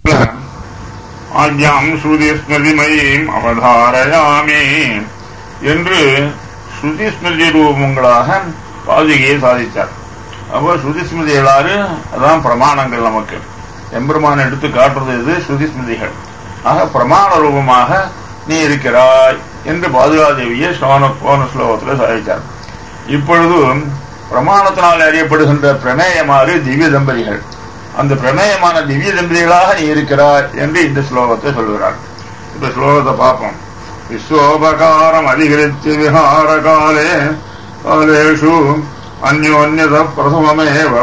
ஆஜ்யாம் ஸ்ருதி ஸ்மிருதிமயீம் அவதாரயாமி என்று ஸ்ருதி ஸ்மிருதி ரூபங்களாக பாதுகையை சாதித்தார் அப்போ ஸ்ருதி ஸ்மிருதிகளாறு அதான் பிரமாணங்கள் நமக்கு எம்பெருமான் எடுத்து காட்டுறது இது ஸ்ருதி ஸ்மிருதிகள் ஆக பிரமாண ரூபமாக நீ இருக்கிறாய் என்று பாதுகாதேவியை ஸ்லோன போன ஸ்லோகத்தில் சாதித்தார் இப்பொழுது பிரமாணத்தினால் அறியப்படுகின்ற பிரமேயமாறு திவ்ய தம்பதிகள் அந்த பிரமேயமான திவ்ய தம்பதிகளாக நீ இருக்கிறாய் என்று இந்த ஸ்லோகத்தை சொல்கிறார் இந்த ஸ்லோகத்தை பார்ப்போம் விஸ்வோபகாரம் அதிகரித்து விஹார காலே காலேஷு அந்யோன்யத பிரசவமேவ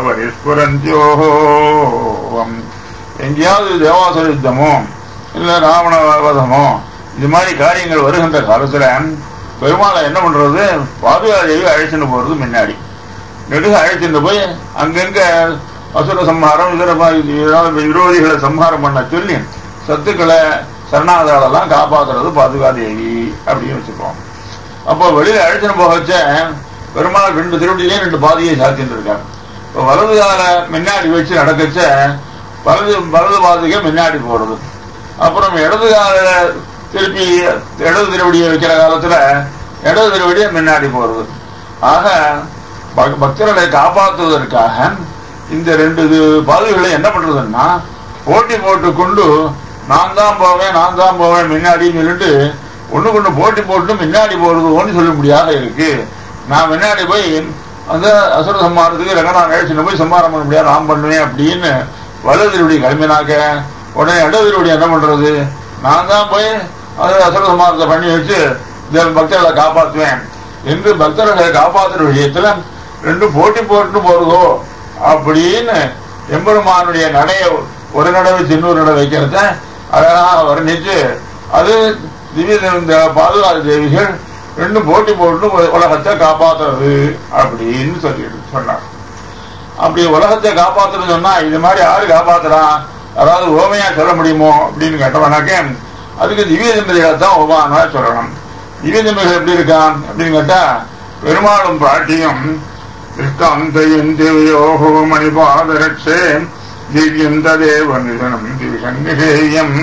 பரிஸ்புரந்தியோகம் எங்கேயாவது தேவாசுர யுத்தமோ இல்ல ராவண வதமோ இது மாதிரி காரியங்கள் வருகின்ற காலத்துல பெருமாளை என்ன பண்றது பாதுகாதேவி அழைச்சிட்டு போறது முன்னாடி நெடுக அழைச்சிட்டு போய் அங்கங்க அசுர சம்ஹாரம் இதர மாதிரி ஏதாவது விரோதிகளை சம்ஹாரம் பண்ண சொல்லி சத்துக்களை சரணாதாரெல்லாம் காப்பாத்துறது பாதுகாதேவி அப்படின்னு வச்சுக்கோம் அப்போ வெளியில அழைச்சிட்டு போக வச்ச பெருமாள் ரெண்டு திருவடியிலே ரெண்டு பாதியை சாத்திட்டு இருக்காங்க இப்போ வலது கால முன்னாடி வச்சு நடக்கச்ச வலது வலது பாதிகை முன்னாடி போறது அப்புறம் இடது கால திருப்பி இடது திருவடியை வைக்கிற காலத்துல இடது திருவடியை முன்னாடி போறது ஆக பக்- பக்தர்களை காப்பாற்றுவதற்காக இந்த ரெண்டு இது பாதுகளை என்ன பண்றதுன்னா போட்டி போட்டு கொண்டு நான் தான் போவேன் நான் தான் போவேன் முன்னாடின்னு சொல்லிட்டு ஒண்ணுக்கு ஒண்ணு போட்டி போட்டு முன்னாடி போறது ஒன்று சொல்ல முடியாத இருக்கு நான் முன்னாடி போய் அந்த அசுர சம்மாரத்துக்கு ரங்கநாத அழைச்சிட்டு போய் சம்மாரம் பண்ண முடியாது நான் பண்ணுவேன் அப்படின்னு வலதிருவடி கிளம்பினாக்க உடனே இடதிருவடி என்ன பண்றது நான் தான் போய் அது அசுர சம்மாரத்தை பண்ணி வச்சு இந்த பக்தர்களை காப்பாற்றுவேன் என்று பக்தர்களை காப்பாற்றுற விஷயத்துல ரெண்டு போட்டி போட்டு போறதோ அப்படின்னு எம்பெருமானுடைய நடைய ஒரு நடை வச்சு இன்னொரு நடை வைக்கிறத அழகாக வர்ணிச்சு அது திவ்ய இந்த பாதுகாப்பு தேவிகள் ரெண்டும் போட்டி போட்டு உ- உலகத்தை காப்பாத்துறது அப்படின்னு சொல்லிட்டு சொன்னார் அப்படி உலகத்தை காப்பாத்துறது சொன்னா இது மாதிரி யாரு காப்பாத்துறான் அதாவது ஓமையா சொல்ல முடியுமோ அப்படின்னு கேட்டவனாக்க அதுக்கு திவ்ய தம்பதிகளை தான் ஓமானா சொல்லணும் திவ்ய தம்பதிகள் எப்படி இருக்கான் அப்படின்னு கேட்டா பெருமாளும் பிராட்டியும் திருஷ்டாந்தையும் திவ்யோகோ மணிபாதரட்சே திவ்யம் ததேவ நிதனம் திவிசன்னிஷேயம்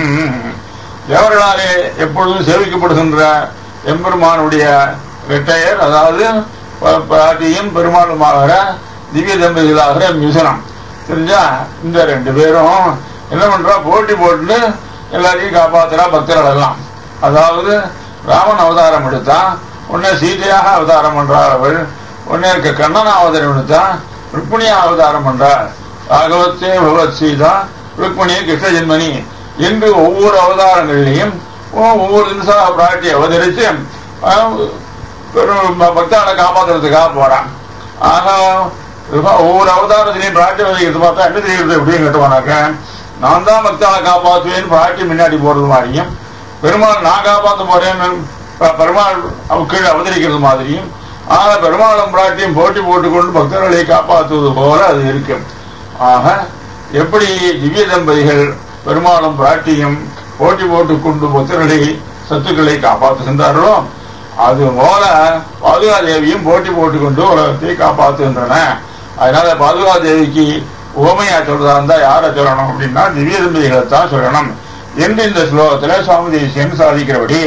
தேவர்களாலே எப்பொழுதும் சேவிக்கப்படுகின்ற எம்பெருமானுடைய இரட்டையர் அதாவது ப- பிராட்டியும் பெருமாளுமாகிற திவ்ய தம்பதிகளாகிற மிசனம் தெரிஞ்சா இந்த ரெண்டு பேரும் என்ன பண்றா போட்டி போட்டு எல்லாரையும் காப்பாத்துறா பக்தர்கள் எல்லாம் அதாவது ராமன் அவதாரம் எடுத்தா உடனே சீதையாக அவதாரம் பண்றாள் அவள் உடனே இருக்க கண்ணன் அவதாரம் எடுத்தா ருக்மிணியா அவதாரம் பண்றாள் ராகவத்தே பகவத் சீதா ருக்மிணி கிருஷ்ண ஜென்மணி என்று ஒவ்வொரு அவதாரங்களிலையும் ஒ- ஒவ்வொரு தினசாக பிராட்டி அவதரித்து ஆஹ், பெரும் ப- பக்தாளை காப்பாத்துறதுக்காக போறான் ஆக இதுபா ஒவ்வொரு அவதாரத்திலையும் பிராட்டி வதைக்கிறது பார்த்தா என்ன தெரியுது எப்படின்னு கேட்டுவானாக்க நான் தான் பக்தாளை காப்பாற்றுவேன் பிராட்டி முன்னாடி போறது மாதிரியும் பெருமாள் நான் காப்பாற்ற போறேன்னு ப- பெருமாள் அவ கீழே அவதரிக்கிறது மாதிரியும் ஆக பெருமாளும் பிராட்டியும் போட்டி போட்டுக்கொண்டு பக்தர்களை காப்பாற்றுவது போல அது இருக்கு ஆக எப்படி திவ்ய தம்பதிகள் பெருமாளும் பிராட்டியும் போட்டி போட்டுக்கொண்டு பக்தர்களை சத்துக்களை காப்பாற்றுகின்றார்களோ அது போல பாதுகாதேவியும் போட்டி போட்டுக்கொண்டு உலகத்தை காப்பாற்றுகின்றன அதனால பாதுகாதேவிக்கு உவமையா சொல்றதா இருந்தா யாரை சொல்லணும் அப்படின்னா திவ்ய தம்பதிகளை தான் சொல்லணும் என்று இந்த ஸ்லோகத்துல சுவாமி தேசியன் சாதிக்கிறபடி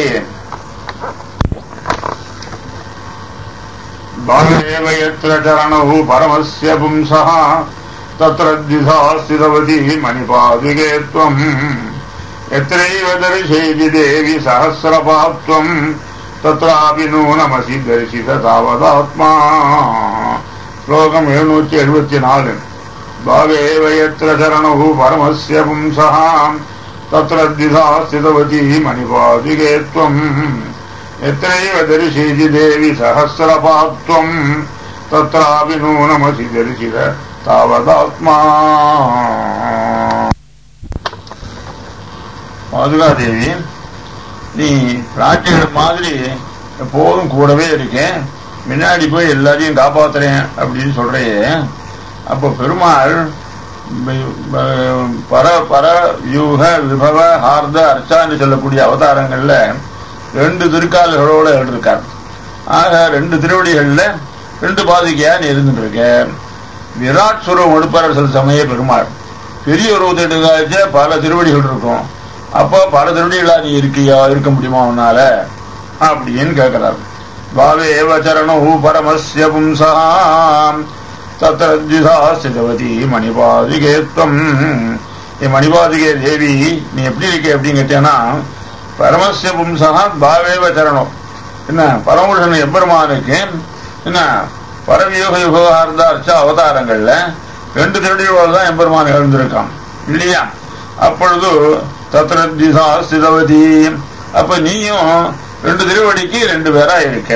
பாகேவ யத்ர சரணௌ பரமஸ்ய பும்சः तत्र द्विधा स्थितवती मणिपादुके त्वम् यत्रैव दर्शयति देवि सहस्रपात्वम् तत्रापि नूनमसि दर्शित तावदात्मा श्लोकम् எழுநூற்றி எழுபத்தி நாலு भावेव यत्र चरणौ परमस्य पुंसः तत्र द्विधा स्थितवती मणिपादुके त्वम् यत्रैव दर्शयति देवि सहस्रपात्वम् तत्रापि नूनमसि दर्शित தாவதாத்மா பாதுகாதேவி நீ பிராட்டிகள் மாதிரி எப்போதும் கூடவே இருக்கேன் முன்னாடி போய் எல்லாரையும் காப்பாத்துறேன் அப்படின்னு சொல்றையே அப்போ பெருமாள் ப- ப- பர பர வியூக விபவ ஹார்த அர்ச்சான்னு சொல்லக்கூடிய அவதாரங்கள்ல ரெண்டு திருக்கால்களோட இருக்கார் ஆக ரெண்டு திருவடிகள்ல ரெண்டு பாதிக்கையா நீ இருந்துட்டு இருக்க விராட் சுரம் ஒடுப்பரசல் சமய பெருமாள் பெரிய உருவத்தை எடுக்காச்ச பல திருவடிகள் இருக்கும் அப்போ பல திருவடிகளா நீ இருக்கியா இருக்க முடியுமா உன்னால அப்படின்னு கேட்கிறார் பாவேவ சரணம் பரமஸ்ய பும்சாம் தத்ரத்விசாஸ்திதவதி மணிபாதிகேத்வம் ஏ மணிபாதிகே தேவி நீ எப்படி இருக்க அப்படின்னு கேட்டேன்னா பரமஸ்ய பும்சா பாவேவ சரணம் என்ன பரமபுருஷன் எம்பெருமானுக்கு என்ன பரவியோக யுகார்த்த அர்ச்ச அவதாரங்கள்ல ரெண்டு திருடிகளோடு தான் எம்பெருமான் எழுந்திருக்கான் இல்லையா அப்பொழுது தத்ரத்விசா ஸ்திதவதி அப்ப நீயும் ரெண்டு திருவடிக்கு ரெண்டு பேரா இருக்க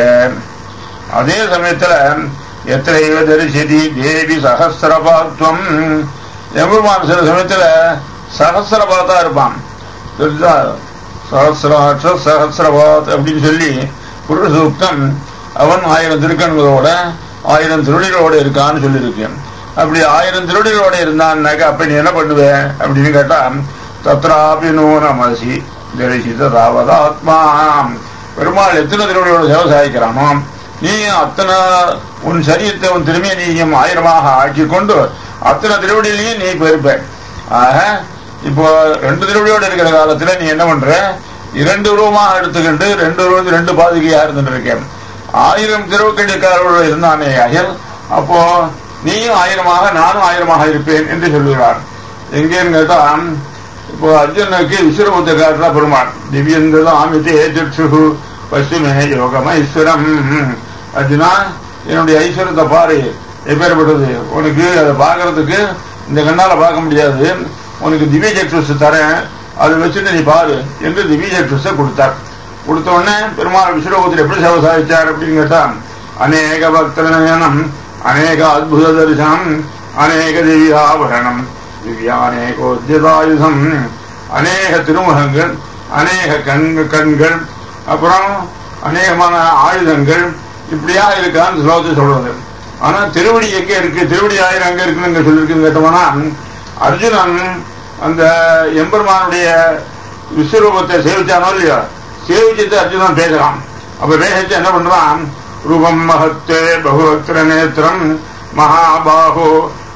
அதே சமயத்துல எத்தனையோ தரிசதி தேவி சகசிரபாத்வம் எம்பெருமான் சில சமயத்துல சகசிரபாத்தா இருப்பான் தெரிஞ்சா சகசிராட்ச சகசிரபாத் அப்படின்னு சொல்லி புருஷ சூக்தம் அவன் ஆயிரம் திருக்கண்களோட ஆயிரம் திருடிகளோட இருக்கான்னு சொல்லியிருக்கேன் அப்படி ஆயிரம் திருடிகளோட இருந்தான்னாக்க அப்ப நீ என்ன பண்ணுவ அப்படின்னு கேட்டா தத்ராபி நூனமசி தரிசித தாவதாத்மா பெருமாள் எத்தனை திருவடியோட சேவை சாதிக்கிறானோ நீ அத்தனை உன் சரீரத்தை உன் திரும்பிய நீயும் ஆயிரமாக ஆக்கி கொண்டு அத்தனை திருவடியிலையும் நீ பெருப்ப ஆக இப்போ ரெண்டு திருவடியோடு இருக்கிற காலத்துல நீ என்ன பண்ற இரண்டு உருவமாக எடுத்துக்கிட்டு ரெண்டு உருவம் ரெண்டு பாதுகையா இருந்துட்டு இருக்கேன் ஆயிரம் திருவக்கடிக்காரர்கள் இருந்தானே அயல் அப்போ நீயும் ஆயிரமாக நானும் ஆயிரமாக இருப்பேன் என்று சொல்லுகிறார் எங்கேன்னு கேட்டா இப்போ அர்ஜுனுக்கு விஸ்வரூபத்தை காட்டுறா பெருமாள் திவ்யந்ததும் ஆமித்தே சக்ஷு பசுமே யோகம் ஐஸ்வரம் அர்ஜுனா என்னுடைய ஐஸ்வரத்தை பாரு எப்பேற்பட்டது உனக்கு அதை பார்க்கறதுக்கு இந்த கண்ணால பார்க்க முடியாது உனக்கு திவ்ய சக்ஷுஸ் தரேன் அதை வச்சுட்டு நீ பாரு என்று திவ்ய சக்ஷுஸை கொடுத்தார் கொடுத்த உடனே பெருமாள் விஸ்வரூபத்தில் எப்படி சேவை சாதிச்சார் அப்படின்னு கேட்டா அநேக பக்தநயனம் அநேக அத்புத தரிசனம் அநேக திவ்யாபரணம் திவ்யானேகோத்தியதாயுதம் அநேக திருமுகங்கள் அநேக கண்கள் கண்கள் அப்புறம் அநேகமான ஆயுதங்கள் இப்படியா இருக்கான்னு ஸ்லோகத்தை சொல்றது ஆனா திருவடி எங்க இருக்கு திருவடி ஆயிரம் எங்க இருக்குன்னு சொல்லியிருக்குன்னு கேட்டோம்னா அர்ஜுனன் அந்த எம்பெருமானுடைய விஸ்வரூபத்தை சேவிச்சானோ இல்லையா சேவிச்சுட்டு அர்ஜுனன் பேசுறான் அப்ப பேசிச்சு என்ன பண்றான் ரூபம் மகத்தே பகுவக்ர நேத்திரம் மகாபாகோ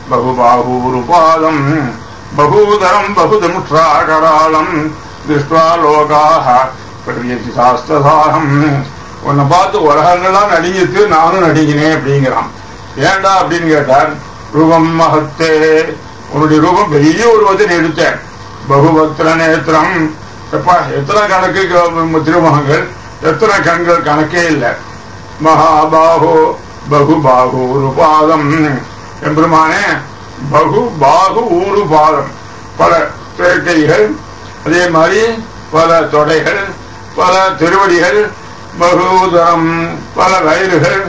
பகுபாகூருபாதம் பகூதரம் பகுதமுற்றாகராளம் திருஷ்டுவா லோகாக பிரவியதி சாஸ்திரசாகம் உன்னை பார்த்து உலகங்கள்லாம் நடிங்கிட்டு நானும் நடிங்கினேன் அப்படிங்கிறான் ஏண்டா அப்படின்னு கேட்டார் ரூபம் மகத்தே உன்னுடைய ரூபம் பெரிய உருவத்தை நீ எடுத்தேன் பகுபக்திர நேத்திரம் எப்பா எத்தனை கணக்கு திருமுகங்கள் எத்தனை கண்கள் கணக்கே இல்லை மகாபாகோ பகு பாகு ஒரு பாதம் எம்பெருமானே பகு பாகு ஊரு பாதம் பல சேர்க்கைகள் அதே மாதிரி பல தொடைகள் பல திருவடிகள் பகுதரம் பல வயிறுகள்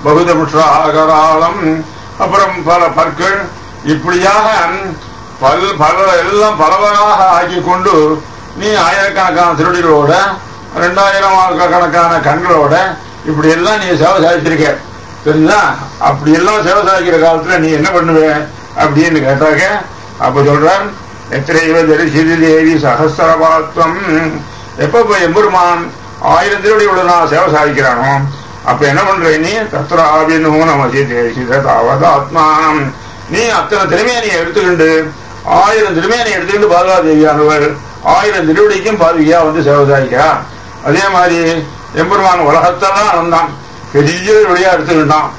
பகுதமுற்றாகராளம் அப்புறம் பல பற்கள் இப்படியாக பல் பல எல்லாம் பலவராக ஆக்கி கொண்டு நீ ஆயிரக்கணக்கான திருடிகளோட ரெண்டாயிரம் கணக்கான கண்களோட இப்படி எல்லாம் நீ சேவை சாதிச்சிருக்க தெரியுதா அப்படி எல்லாம் சேவை சாதிக்கிற காலத்துல நீ என்ன பண்ணுவ அப்படின்னு கேட்டாக்க அப்ப சொல்றான் எத்திரைவ தரிசிதி தேவி சகசிரபாத்வம் எப்ப போய் எம்பெருமான் ஆயிரம் திருவடியோட நான் சேவை சாதிக்கிறானோ அப்ப என்ன பண்ற நீ தத்ராவினு நமசி தேசித தாவதாத்மானம் நீ அத்தனை திறமையை நீ எடுத்துக்கிண்டு ஆயிரம் திறமையை நீ எடுத்துக்கிட்டு பாதுகாதேவியானவர் ஆயிரம் திருவடிக்கும் பாதுகையா வந்து சேவை சாதிக்கிறா அதே மாதிரி எம்பெருமான் உலகத்தெல்லாம் அளந்தான் பெரிய வழியா எடுத்துக்கிட்டான்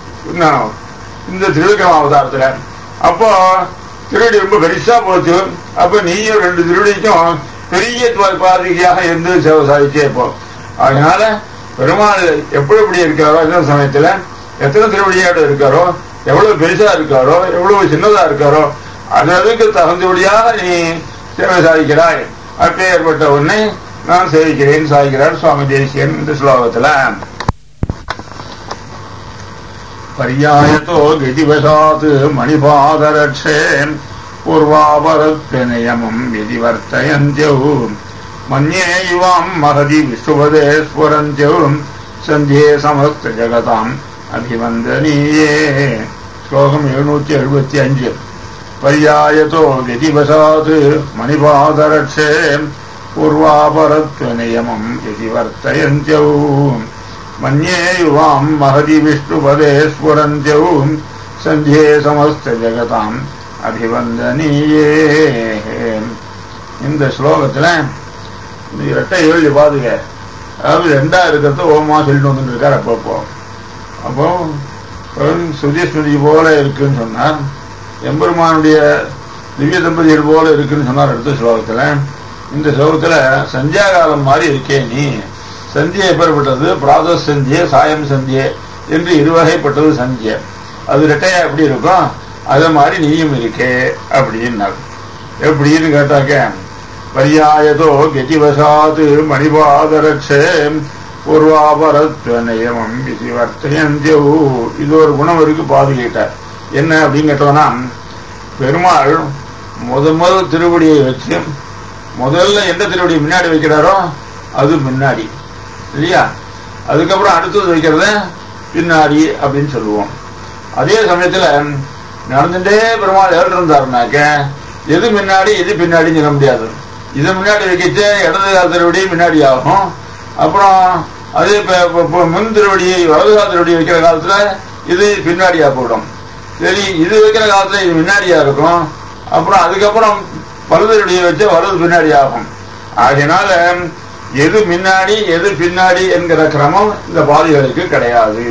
இந்த திருவிக்ரம அவதாரத்துல அப்போ திருவடி ரொம்ப பெருசா போச்சு அப்ப நீயும் ரெண்டு திருவடிக்கும் பெரிய பாதிகையாக இருந்து சேவை சாதிச்சே இப்போ அதனால பெருமாள் எப்படி எப்படி இருக்கிறாரோ இந்த சமயத்துல எத்தனை திருவடியாடு இருக்காரோ எவ்வளவு பெருசா இருக்காரோ எவ்வளவு சின்னதா இருக்காரோ அது அதுக்கு தகுந்தபடியாக நீ சேவை சாதிக்கிறாய் அப்பேற்பட்ட உன்னை நான் சேவிக்கிறேன் சாதிக்கிறார் சுவாமி தேசியன் இந்த ஸ்லோகத்துல பர்யாயத்தோ கதிவசாத் மணிபாதரட்சே பூர்வாபரத்யநியமம் விதிவர்த்தயந்தியௌ மன்யே யுவாம் மகதி விஸ்வபதே ஸ்வரந்தியௌ சந்தியே சமஸ்த ஜகதாம் அபிவந்தனீயே ஸ்லோகம் எழுநூத்தி எழுபத்தி அஞ்சு பர்யாயத்தோ கதிவசாத் மணிபாதரட்சே பூர்வாபரத்வநியமம் விதிவர்த்தயந்தியௌ மன்யே யுவாம் மகதி விஷ்ணுபதே ஸ்வரந்தியௌ சந்தியே சமஸ்த ஜகதாம் அபிவந்தனியே இந்த ஸ்லோகத்துல இந்த இரட்டை ஏழு பாதுக அதாவது ரெண்டா இருக்கிறத ஓமா சொல்லிட்டு வந்துட்டு இருக்காரு அப்பப்போ அப்போ சுதி ஸ்மிருதி போல இருக்குன்னு சொன்னார் எம்பெருமானுடைய திவ்ய தம்பதிகள் போல இருக்குன்னு சொன்னார் அடுத்த ஸ்லோகத்துல இந்த ஸ்லோகத்துல சந்தியா காலம் மாதிரி இருக்கே நீ சந்தியை எப்பேற்பட்டது பிராத சந்திய சாயம் சந்திய என்று இருவகைப்பட்டது சந்திய அது ரெட்டையா எப்படி இருக்கும் அது மாதிரி நீயும் இருக்கே அப்படின்னார் எப்படின்னு கேட்டாக்க பரியாயதோ கதிவசாத் மணிபாதரட்சே பூர்வாபரத்வ நியமம் விதிவர்த்தயந்தியோ இது ஒரு குணம் இருக்கு பாதுகிட்டார் என்ன அப்படின்னு கேட்டோம்னா பெருமாள் முத முதல் திருவடியை வச்சு முதல்ல எந்த திருவடியை முன்னாடி வைக்கிறாரோ அது முன்னாடி இல்லையா அதுக்கப்புறம் அடுத்தது வைக்கிறத பின்னாடி அப்படின்னு சொல்லுவோம் அதே சமயத்துல நடந்துட்டே பெருமாள் ஏழு இருந்தாருனாக்க எது முன்னாடி எது பின்னாடின்னு சொல்ல முடியாது இது முன்னாடி வைக்கிச்சு இடது கால திருவடி முன்னாடி ஆகும் அப்புறம் அதே முன் திருவடியை வலது கால திருவடி வைக்கிற காலத்துல இது பின்னாடியா போயிடும் சரி இது வைக்கிற காலத்துல இது முன்னாடியா இருக்கும் அப்புறம் அதுக்கப்புறம் வலது திருவடியை வச்சு வலது பின்னாடி ஆகும் ஆகையினால எது முன்னாடி எது பின்னாடி என்கிற கிரமம் இந்த பாதிகளுக்கு கிடையாது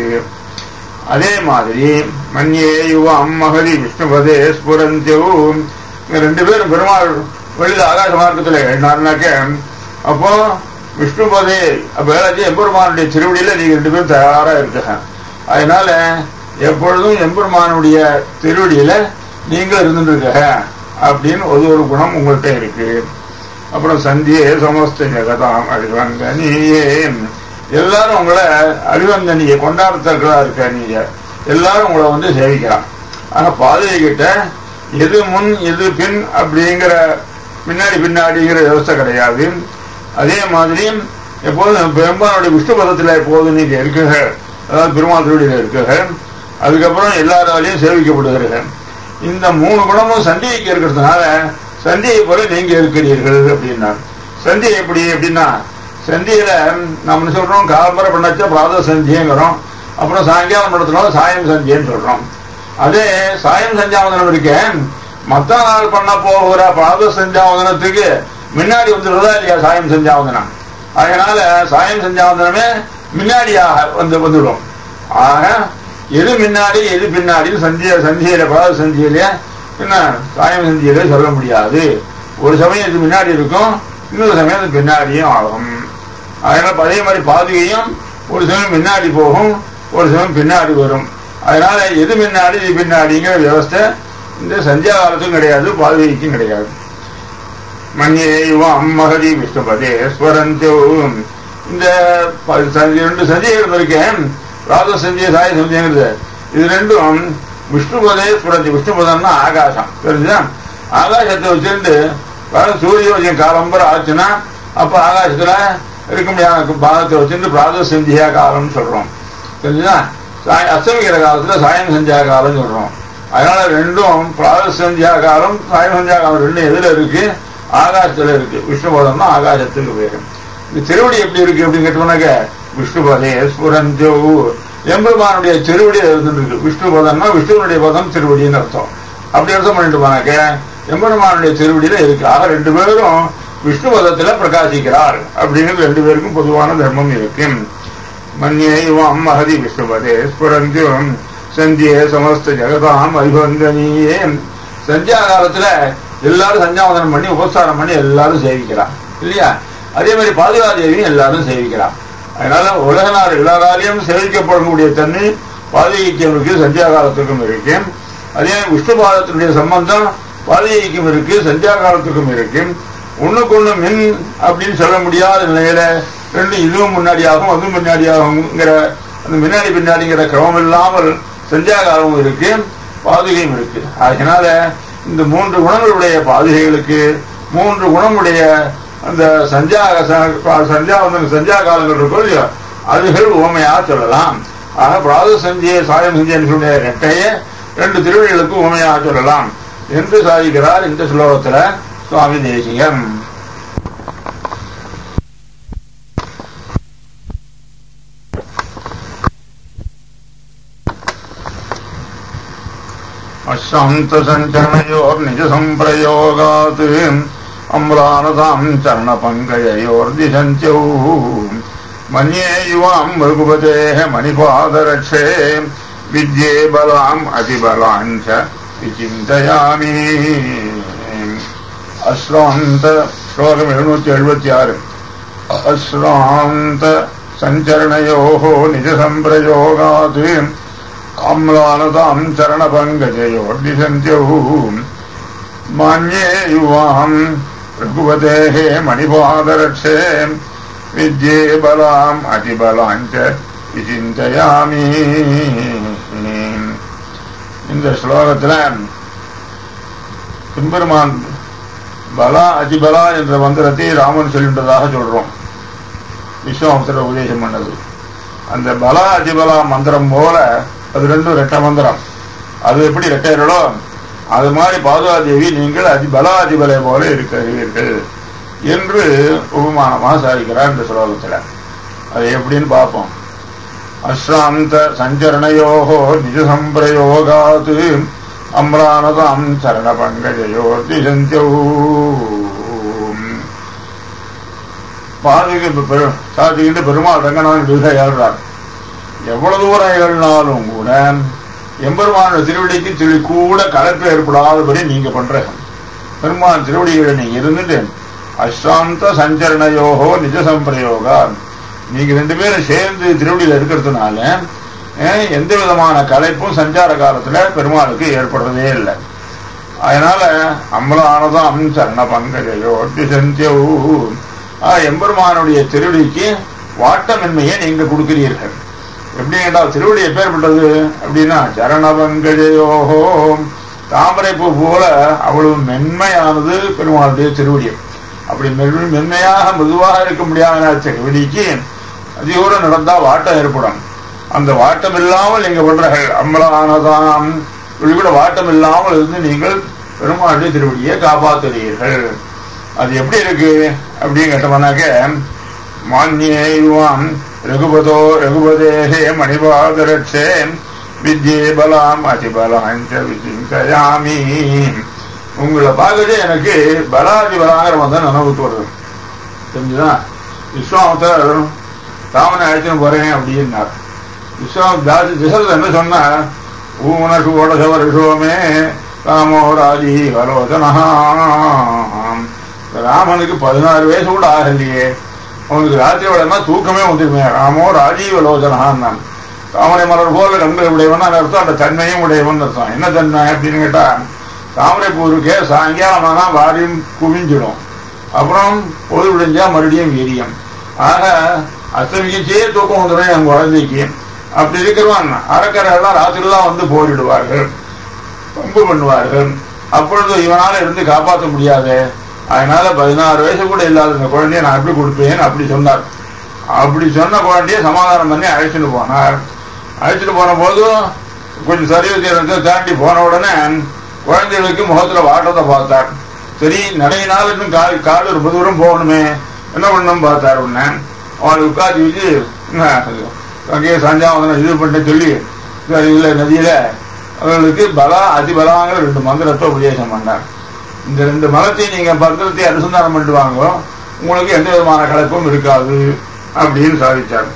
அதே மாதிரி மன்யே யுவம் மகதி விஷ்ணுபதே ஸ்புரந்தியவு ரெண்டு பேரும் பெருமாள் வெளியில ஆகாச மார்க்கத்தில் எழுந்தாருனாக்க அப்போ விஷ்ணுபதே வேலாச்சி எம்பெருமானுடைய திருவடியில நீங்க ரெண்டு பேரும் தயாரா இருக்க அதனால எப்பொழுதும் எம்பெருமானுடைய திருவடியில நீங்க இருந்துருக்க அப்படின்னு ஒரு ஒரு குணம் உங்கள்கிட்ட இருக்கு அப்புறம் சந்தியே சமஸ்த ஜெகதாம் அழிவந்தனியே எல்லாரும் உங்களை அழிவந்தனிய கொண்டாடத்தக்கதா இருக்க நீங்க எல்லாரும் உங்களை வந்து சேவிக்கலாம் ஆனா பாதையை கிட்ட எது முன் எது பின் அப்படிங்கிற பின்னாடி பின்னாடிங்கிற விவசாய கிடையாது அதே மாதிரி எப்போதும் பெரும்பாலுடைய விஷ்ணு பதத்துல எப்போதும் நீங்க இருக்குக அதாவது பெருமாள் திருவடியில இருக்குக அதுக்கப்புறம் எல்லாராலையும் சேவிக்கப்படுகிறீர்கள் இந்த மூணு குணமும் சந்தியைக்கு இருக்கிறதுனால சந்தியை போல நீங்க இருக்கிறீர்கள் அப்படின்னா சந்தியை எப்படி அப்படின்னா சந்தியில நம்ம சொல்றோம் காலம்பரை பண்ணாச்சா பிராத சந்தியங்கிறோம் அப்புறம் சாயங்காலம் படத்தினால சாயம் சந்தியன்னு சொல்றோம் அதே சாயம் சஞ்சாவதனம் இருக்கேன் மத்த நாள் பண்ண போகிற பிராத சஞ்சாவதனத்துக்கு முன்னாடி வந்துடுறதா இல்லையா சாயம் சஞ்சாவதனம் அதனால சாயம் சஞ்சாவதனமே முன்னாடியாக வந்து வந்துடும் ஆக எது முன்னாடி எது பின்னாடின்னு சந்திய சந்தியில பிராத சந்தியில என்ன சாயம் சந்தியில சொல்ல முடியாது ஒரு சமயம் இது முன்னாடி இருக்கும் இன்னொரு சமயம் அது பின்னாடியும் ஆகும் அதனால அதே மாதிரி பாதுகையும் ஒரு சமயம் முன்னாடி போகும் ஒரு சமயம் பின்னாடி வரும் அதனால எது முன்னாடி இது பின்னாடிங்கிற வியவஸ்தை இந்த சந்தியா காலத்துக்கும் கிடையாது பாதுகைக்கும் கிடையாது மன்யேயுவம் மகதி விஷ்ணுபதே ஸ்வரந்தோ இந்த ரெண்டு சந்தியர்கள் இருக்கேன் ராத சந்திய சாய சந்தியங்கிறது இது ரெண்டும் விஷ்ணுபதே ஸ்வரந்தி விஷ்ணுபதம்னா ஆகாசம் தெரிஞ்சா ஆகாசத்தை வச்சுட்டு சூரிய வச்சம் காலம்பர ஆச்சுன்னா அப்ப ஆகாசத்துல இருக்க முடியாத பாகத்தை வச்சுட்டு பிராத சந்தியா காலம்னு சொல்றோம் தெரிஞ்சுதா அஸ்தமிக்கிற காலத்துல சாயம் சந்தியா காலம் சொல்றோம் அதனால ரெண்டும் பிராத சந்தியா காலம் சாயம் சந்தியா காலம் ரெண்டும் எதுல இருக்கு ஆகாசத்துல இருக்கு விஷ்ணுபதம்னா ஆகாசத்துக்கு பேரு இந்த திருவடி எப்படி இருக்கு அப்படின்னு கேட்டோம்னாக்க விஷ்ணுபதே ஸ்புரஞ்சோ எம்பெருமானுடைய திருவடி இருந்துருக்கு விஷ்ணுபதம்னா விஷ்ணுவனுடைய பதம் திருவடின்னு அர்த்தம் அப்படி அர்த்தம் பண்ணிட்டு போனாக்க எம்பெருமானுடைய திருவடியில இருக்கு ஆக ரெண்டு பேரும் விஷ்ணு பதத்துல பிரகாசிக்கிறார் அப்படிங்கிறது ரெண்டு பேருக்கும் பொதுவான தர்மம் இருக்கு மன்யேவம் மகதி விஷ்ணுபதே ஸ்புரந்தியம் சந்தியே சமஸ்த ஜெகதாம் அபிவந்தனியே சந்தியா காலத்துல எல்லாரும் சஞ்சாவதனம் பண்ணி உபஸ்தானம் பண்ணி எல்லாரும் சேவிக்கலாம் இல்லையா அதே மாதிரி பாதுகாதேவியும் எல்லாரும் சேவிக்கலாம் அதனால உலக நாடு எல்லாராலையும் சேவிக்கப்படக்கூடிய தன்மை பாதுகைக்கு சந்தியா காலத்துக்கும் இருக்கு அதே விஷ்ணு பாதத்தினுடைய சம்பந்தம் பாதுகைக்கும் இருக்கு சந்தியா காலத்துக்கும் இருக்கு ஒண்ணுக்கு ஒண்ணு மின் அப்படின்னு சொல்ல முடியாத நிலையில ரெண்டு இதுவும் முன்னாடியாகும் அதுவும் முன்னாடியாகுங்கிற அந்த முன்னாடி பின்னாடிங்கிற கிரமம் இல்லாமல் சந்தியா காலமும் இருக்கு பாதுகையும் இருக்கு அதனால இந்த மூன்று குணங்களுடைய பாதுகைகளுக்கு மூன்று குணமுடைய அந்த சஞ்சா சஞ்சா வந்து சஞ்சா காலங்கள் இருக்கோ இல்லையோ அதுகள் உவமையா சொல்லலாம் ஆக பிராத சந்திய சாயம் சந்தியன்னு சொல்லிய ரெட்டைய ரெண்டு திருவடிகளுக்கு உவமையா சொல்லலாம் என்று சாதிக்கிறார் இந்த ஸ்லோகத்துல சுவாமி தேசிகம் अश्रान्तसञ्चरणयोर्निजसम्प्रयोगात् अम्लानताम् चरणपङ्कजयोर्दिशन्त्यौ मन्ये युवाम् रघुपतेः मणिपादरक्षे विद्ये बलाम् अतिबलाम् च विचिन्तयामि अश्रान्त श्लोकम् எழுநூத்தி எழுபத்தி ஆறு अश्रान्त सञ्चरणयोः निजसम्प्रयोगात् अम्लानताम् चरणपङ्कजयोर्दिशन्त्यौ मान्ये युवाम् रघुपतेः मणिपादरक्षे विद्ये बलाम् अतिबलाम् च विचिन्तयामि இந்த ஸ்லோகத்துல பெருமான் பலா அதிபலா என்ற மந்திரத்தை ராமன் சொல்கின்றதாக சொல்றோம் விஸ்வாமத்திர உபதேசம் பண்ணது அந்த பலா அதிபலா மந்திரம் போல அது ரெண்டும் ரெட்ட மந்திரம் அது எப்படி ரெட்டையர்களோ அது மாதிரி பாதுகாதேவி நீங்கள் அதி பலா அதிபலை போல இருக்கிறீர்கள் என்று உபமானமாக சாதிக்கிறார் இந்த ஸ்லோகத்தில் அது எப்படின்னு பார்ப்போம் அஸ்ராந்த சஞ்சரணயோகோ நிஜ சம்பிரயோகாத் அம்ரானதாம் சரண பங்கஜயோ திசந்தியோ பாதுகிட்டு பெரு சாதிக்கிட்டு பெருமாள் ரங்கநாதன் விருதை ஏழ்றார் எவ்வளவு தூரம் ஏழினாலும் கூட எம்பெருமான திருவடிக்கு திரு கூட கலப்பு ஏற்படாதபடி நீங்க பண்ற பெருமாள் திருவடிகளை நீங்க இருந்துட்டு அசாந்த சஞ்சரணயோகோ நிஜ சம்பிரயோகா நீங்க ரெண்டு பேரும் சேர்ந்து திருவடியில் இருக்கிறதுனால அஹ், எந்த விதமான கலைப்பும் சஞ்சார காலத்துல பெருமாளுக்கு ஏற்படுறதே இல்லை அதனால அம்பலானதாம் சரண பங்கஜயோ திசந்தியோ எம்பெருமானுடைய திருவடிக்கு வாட்டமின்மையை நீங்க கொடுக்கிறீர்கள் எப்படி கேட்டால் திருவடி எப்பேற்பட்டது அப்படின்னா சரண பங்கஜயோகோ தாமரை பூ போல அவ்வளவு மென்மையானது பெருமாளுடைய திருவடி அப்படி மென் மென்மையாக மிருதுவாக இருக்க முடியாத திருவடிக்கு அதிகூரம் நடந்தா வாட்டம் ஏற்படும் அந்த வாட்டம் இல்லாமல் நீங்க பண்றீர்கள் அம்பலானதாம் இப்படி கூட வாட்டம் இல்லாமல் இருந்து நீங்கள் பெருமாளுடைய திருவடியை காப்பாற்றுறீர்கள் அது எப்படி இருக்கு அப்படின்னு கேட்டோம்னாக்க மான்யேயுவாம் ரகுபதோ ரகுபதேகே மணிபாதரட்சே வித்யே பலாம் அதிபலாஞ்ச விசிந்தயாமி உங்களை பார்க்கவே எனக்கு பலாதி பலாங்கிற வந்து நினைவுக்கு வருது தெரிஞ்சுதா விஸ்வாமத்தர் ராமனை அழைச்சுன்னு போறேன் அப்படின்னார் விஸ்வாம தாசி திசரத் என்ன சொன்னா ஊன சோடச வருஷோமே ராமோ ராஜி வரோதனஹாம் ராமனுக்கு பதினாறு வயசு கூட ஆகலையே அவனுக்கு ராத்திரி வேலைனா தூக்கமே வந்துருமே ராமோ ராஜீவ லோசனான் தாமரை மலர் போல கண்கள் உடையவன் அர்த்தம் அந்த தன்மையும் உடையவன் அர்த்தம் என்ன தன்மை அப்படின்னு கேட்டா தாமரை பூருக்கே சாயங்காலம் ஆனா வாரியும் குவிஞ்சிடும் அப்புறம் பொது விடிஞ்சா மறுபடியும் வீரியம் ஆக அஸ்தமிக்கச்சே தூக்கம் வந்துடும் என் குழந்தைக்கு அப்படி இருக்கிறவன் அறக்கரை எல்லாம் ராத்திரிலாம் வந்து போரிடுவார்கள் பம்பு பண்ணுவார்கள் அப்பொழுது இவனால இருந்து காப்பாற்ற முடியாது அதனால பதினாறு வயசு கூட இல்லாத இந்த குழந்தைய நான் எப்படி கொடுப்பேன் அப்படி சொன்னார் அப்படி சொன்ன குழந்தைய சமாதானம் பண்ணி அழைச்சிட்டு போனார் அழைச்சிட்டு போன போதும் கொஞ்சம் சரிவு தீரத்தை தாண்டி போன உடனே குழந்தைகளுக்கு முகத்துல வாட்டத்தை பார்த்தார் சரி நடையினால் இன்னும் கால் கால் ரொம்ப தூரம் போகணுமே என்ன பண்ணணும் பார்த்தார் உடனே அவனை உட்காந்து வச்சு அங்கேயே சஞ்சாவதனம் இது பண்ண சொல்லி சரி இல்லை நதியில அவர்களுக்கு பலா அதிபலாங்கிற ரெண்டு மந்திரத்தை உபதேசம் பண்ணார் இந்த ரெண்டு மதத்தையும் நீங்க பத்திரத்தை அனுசந்தானம் பண்ணிட்டு வாங்க உங்களுக்கு எந்த விதமான கலப்பும் இருக்காது அப்படின்னு சாதிச்சார்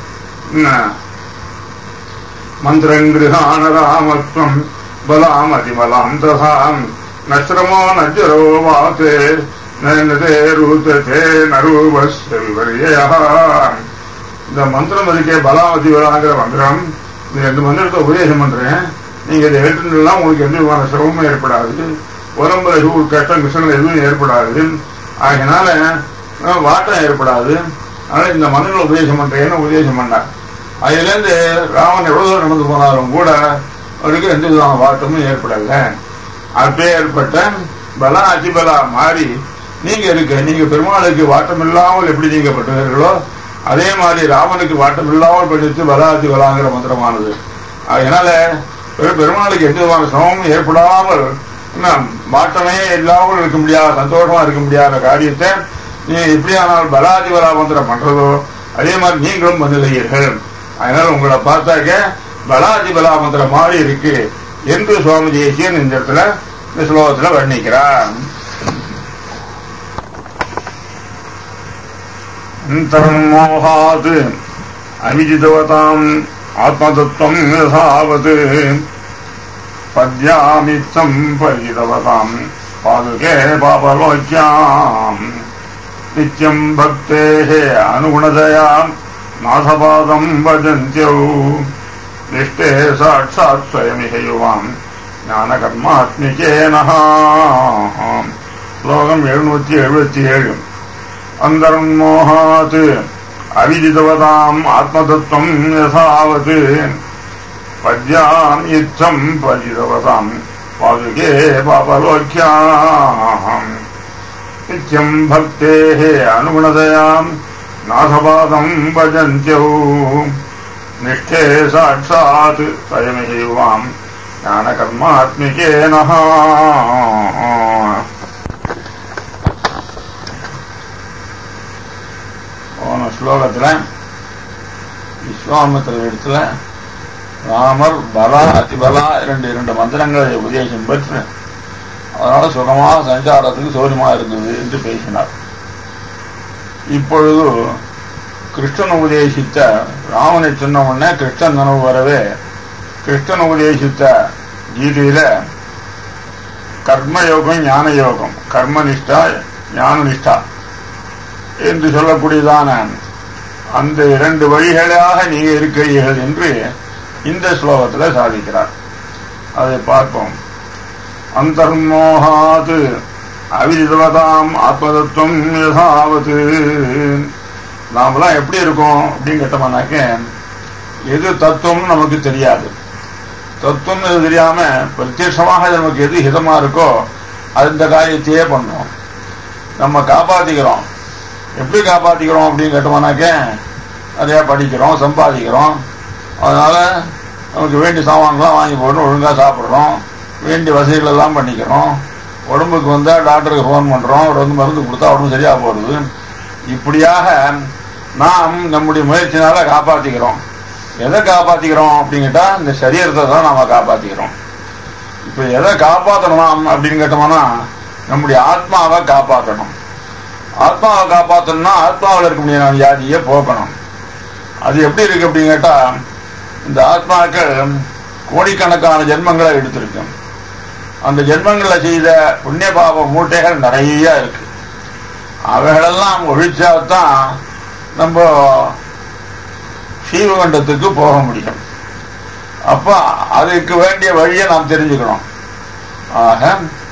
மந்திரங்கிருஹான ராமத்வம் பலாம் அதிபலாம் தசாம் நஸ்ரமோ நஜரோ வாத்தே நே ரூத்தே நரூப செல்வரியா இந்த மந்திரம் இருக்கே பலாவதி வராங்கிற மந்திரம் இந்த ரெண்டு மந்திரத்தை உபதேசம் பண்றேன் நீங்க இதை ஏற்றுலாம் உங்களுக்கு எந்த விதமான சிரமமும் ஏற்படாது உடம்புல எதுவும் கஷ்டம் கிருஷ்ணங்கள் எதுவும் ஏற்படாது ஆகினால அஹ், வாட்டம் ஏற்படாது அதனால இந்த மந்திரங்களை உபதேசம் பண்றேன்னு உபதேசம் பண்ணார் அதுல இருந்து ராமன் எவ்வளவு தூரம் நடந்து போனாலும் கூட அவருக்கு எந்த விதமான வாட்டமும் ஏற்படல அப்பே ஏற்பட்ட பலா அதிபலா மாறி நீங்க இருக்க நீங்க பெருமாளுக்கு வாட்டம் இல்லாமல் எப்படி நீங்க பட்டுகிறீர்களோ அதே மாதிரி ராமனுக்கு வாட்டம் இல்லாமல் படித்து பலாதி பலாங்கிற மந்திரமானது அதனால பெரு- பெருமாளுக்கு எந்த விதமான சிரமமும் ஏற்படாமல் என்ன, வாட்டமே இல்லாமல் இருக்க முடியாத சந்தோஷமா இருக்க முடியாத காரியத்தை நீ எப்படியானால் பலாதி பலா மந்திரம் பண்றதோ அதே மாதிரி நீங்களும் பண்ணுகிறீர்கள் அதனால உங்களை பார்த்தாக்க பலாதி பலா மந்திரம் மாதிரி இருக்கு என்று சுவாமி தேசியன் இந்த இடத்துல இந்த ஸ்லோகத்தில் வர்ணிக்கிறார் அந்தர்மோகாது அவிஜிதவதாம் ஆத்மதத்துவம் யசாவது பத்யாமித்தம் பரிதவதாம் பாதுகே பாபலோக்கியாம் நித்யம் பக்தேः அனுகுணதயா நாசபாதம் பஜந்தியௌ நிஷ்டே சாட்சாத் ஸ்வயமிக யுவாம் ஞானகர்மாத்மிகேனஹ ஸ்லோகம் எழுநூத்தி எழுபத்தி ஏழு அந்தர்மோகாத் அவிதிதவதாம் ஆத்மதத்துவம் யசாவது பத்யாம் இத்தம் பரிதவதாம் பாதுகே பாபலோக்கியாம் நித்யம் பக்தேः அனுகுணதயாம் நாசபாதம் பஜந்தியௌ நிஷ்டே சாட்சாத் ஸ்வயமிகைவாம் ஞானகர்மாத்மிகேனஹ போன ஸ்லோகத்துல விஸ்வாமித்திர இடத்துல ராமர் பலா அதிபலா இரண்டு இரண்டு மந்திரங்களை உபதேசம் பெற்று அதனால சுகமாக சஞ்சாரத்துக்கு சௌரியமா இருந்தது என்று பேசினார் இப்பொழுது கிருஷ்ணன் உபதேசித்த ராமனை சொன்ன உடனே கிருஷ்ணன் நினைவு வரவே கிருஷ்ணன் உபதேசித்த கீதையில கர்மயோகம் ஞான யோகம் கர்மனிஷ்டா ஞான நிஷ்டா என்று சொல்லக்கூடியதான அந்த இரண்டு வழிகளாக நீங்க இருக்கிறீர்கள் என்று இந்த ஸ்லோகத்தில் சாதிக்கிறார் அதை பார்ப்போம் அந்தர்மோகாது அவிதிதவதாம் ஆத்மதத்துவம் யசாவது நாமெல்லாம் எப்படி இருக்கோம் அப்படின்னு கேட்டோம்னாக்க எது தத்துவம் நமக்கு தெரியாது தத்துவம் எது தெரியாம பிரத்யட்சமாக நமக்கு எது ஹிதமா இருக்கோ அந்த காரியத்தையே பண்றோம் நம்ம காப்பாத்திக்கிறோம் எப்படி காப்பாத்திக்கிறோம் அப்படின்னு கேட்டோம்னாக்க நிறைய படிக்கிறோம் சம்பாதிக்கிறோம் அதனால நமக்கு வேண்டிய சாமான்கள்லாம் வாங்கி போட்டு ஒழுங்காக சாப்பிட்றோம் வேண்டிய வசதிகள் எல்லாம் பண்ணிக்கிறோம் உடம்புக்கு வந்தால் டாக்டருக்கு ஃபோன் பண்ணுறோம் அவர் வந்து மருந்து கொடுத்தா உடம்பு சரியாக போகிறது இப்படியாக நாம் நம்முடைய முயற்சினால காப்பாற்றிக்கிறோம் எதை காப்பாற்றிக்கிறோம் அப்படிங்கிட்டா இந்த சரீரத்தை தான் நாம காப்பாற்றிக்கிறோம் இப்போ எதை காப்பாற்றணும் அப்படின்னு கேட்டோம்னா நம்முடைய ஆத்மாவை காப்பாற்றணும் ஆத்மாவை காப்பாற்றணும்னா ஆத்மாவில் இருக்கக்கூடிய வியாதியை போக்கணும் அது எப்படி இருக்கு அப்படின்னு கேட்டா இந்த ஆத்மாக்கள் கோடிக்கணக்கான ஜென்மங்களை எடுத்திருக்கு அந்த ஜென்மங்களை செய்த புண்ணிய பாப மூட்டைகள் நிறைய இருக்கு அவைகளெல்லாம் ஒழிச்சாதான் நம்ம சீவகண்டத்துக்கு போக முடியும் அப்ப அதுக்கு வேண்டிய வழியை நாம் தெரிஞ்சுக்கணும் ஆக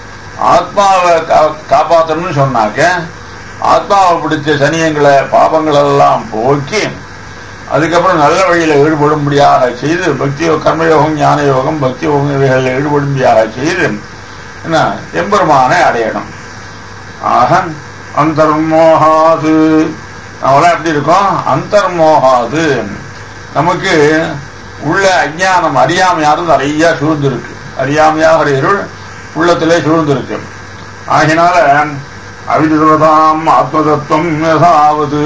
ஆத்மாவை காப்பாற்றணும்னு சொன்னாக்க ஆத்மாவை பிடிச்ச சனியங்களை பாபங்கள் எல்லாம் போக்கி அதுக்கப்புறம் நல்ல வழியில ஈடுபடும்படியாக செய்து பக்தி கர்மயோகம் ஞான யோகம் பக்தி யோகம் இவைகளில் ஈடுபடும்படியாக செய்து என்ன எம்பெருமானை அடையணும் ஆக அந்தர்மோகாது நம்மளாம் எப்படி இருக்கோம் அந்தர்மோகாது நமக்கு உள்ள அஜானம் அறியாமையாரும் நிறைய சூழ்ந்திருக்கு அறியாமையாக இருள் உள்ளத்திலே சூழ்ந்திருக்கு ஆகினால அவிதுவதாம் ஆத்மதத்துவம் ஏதாவது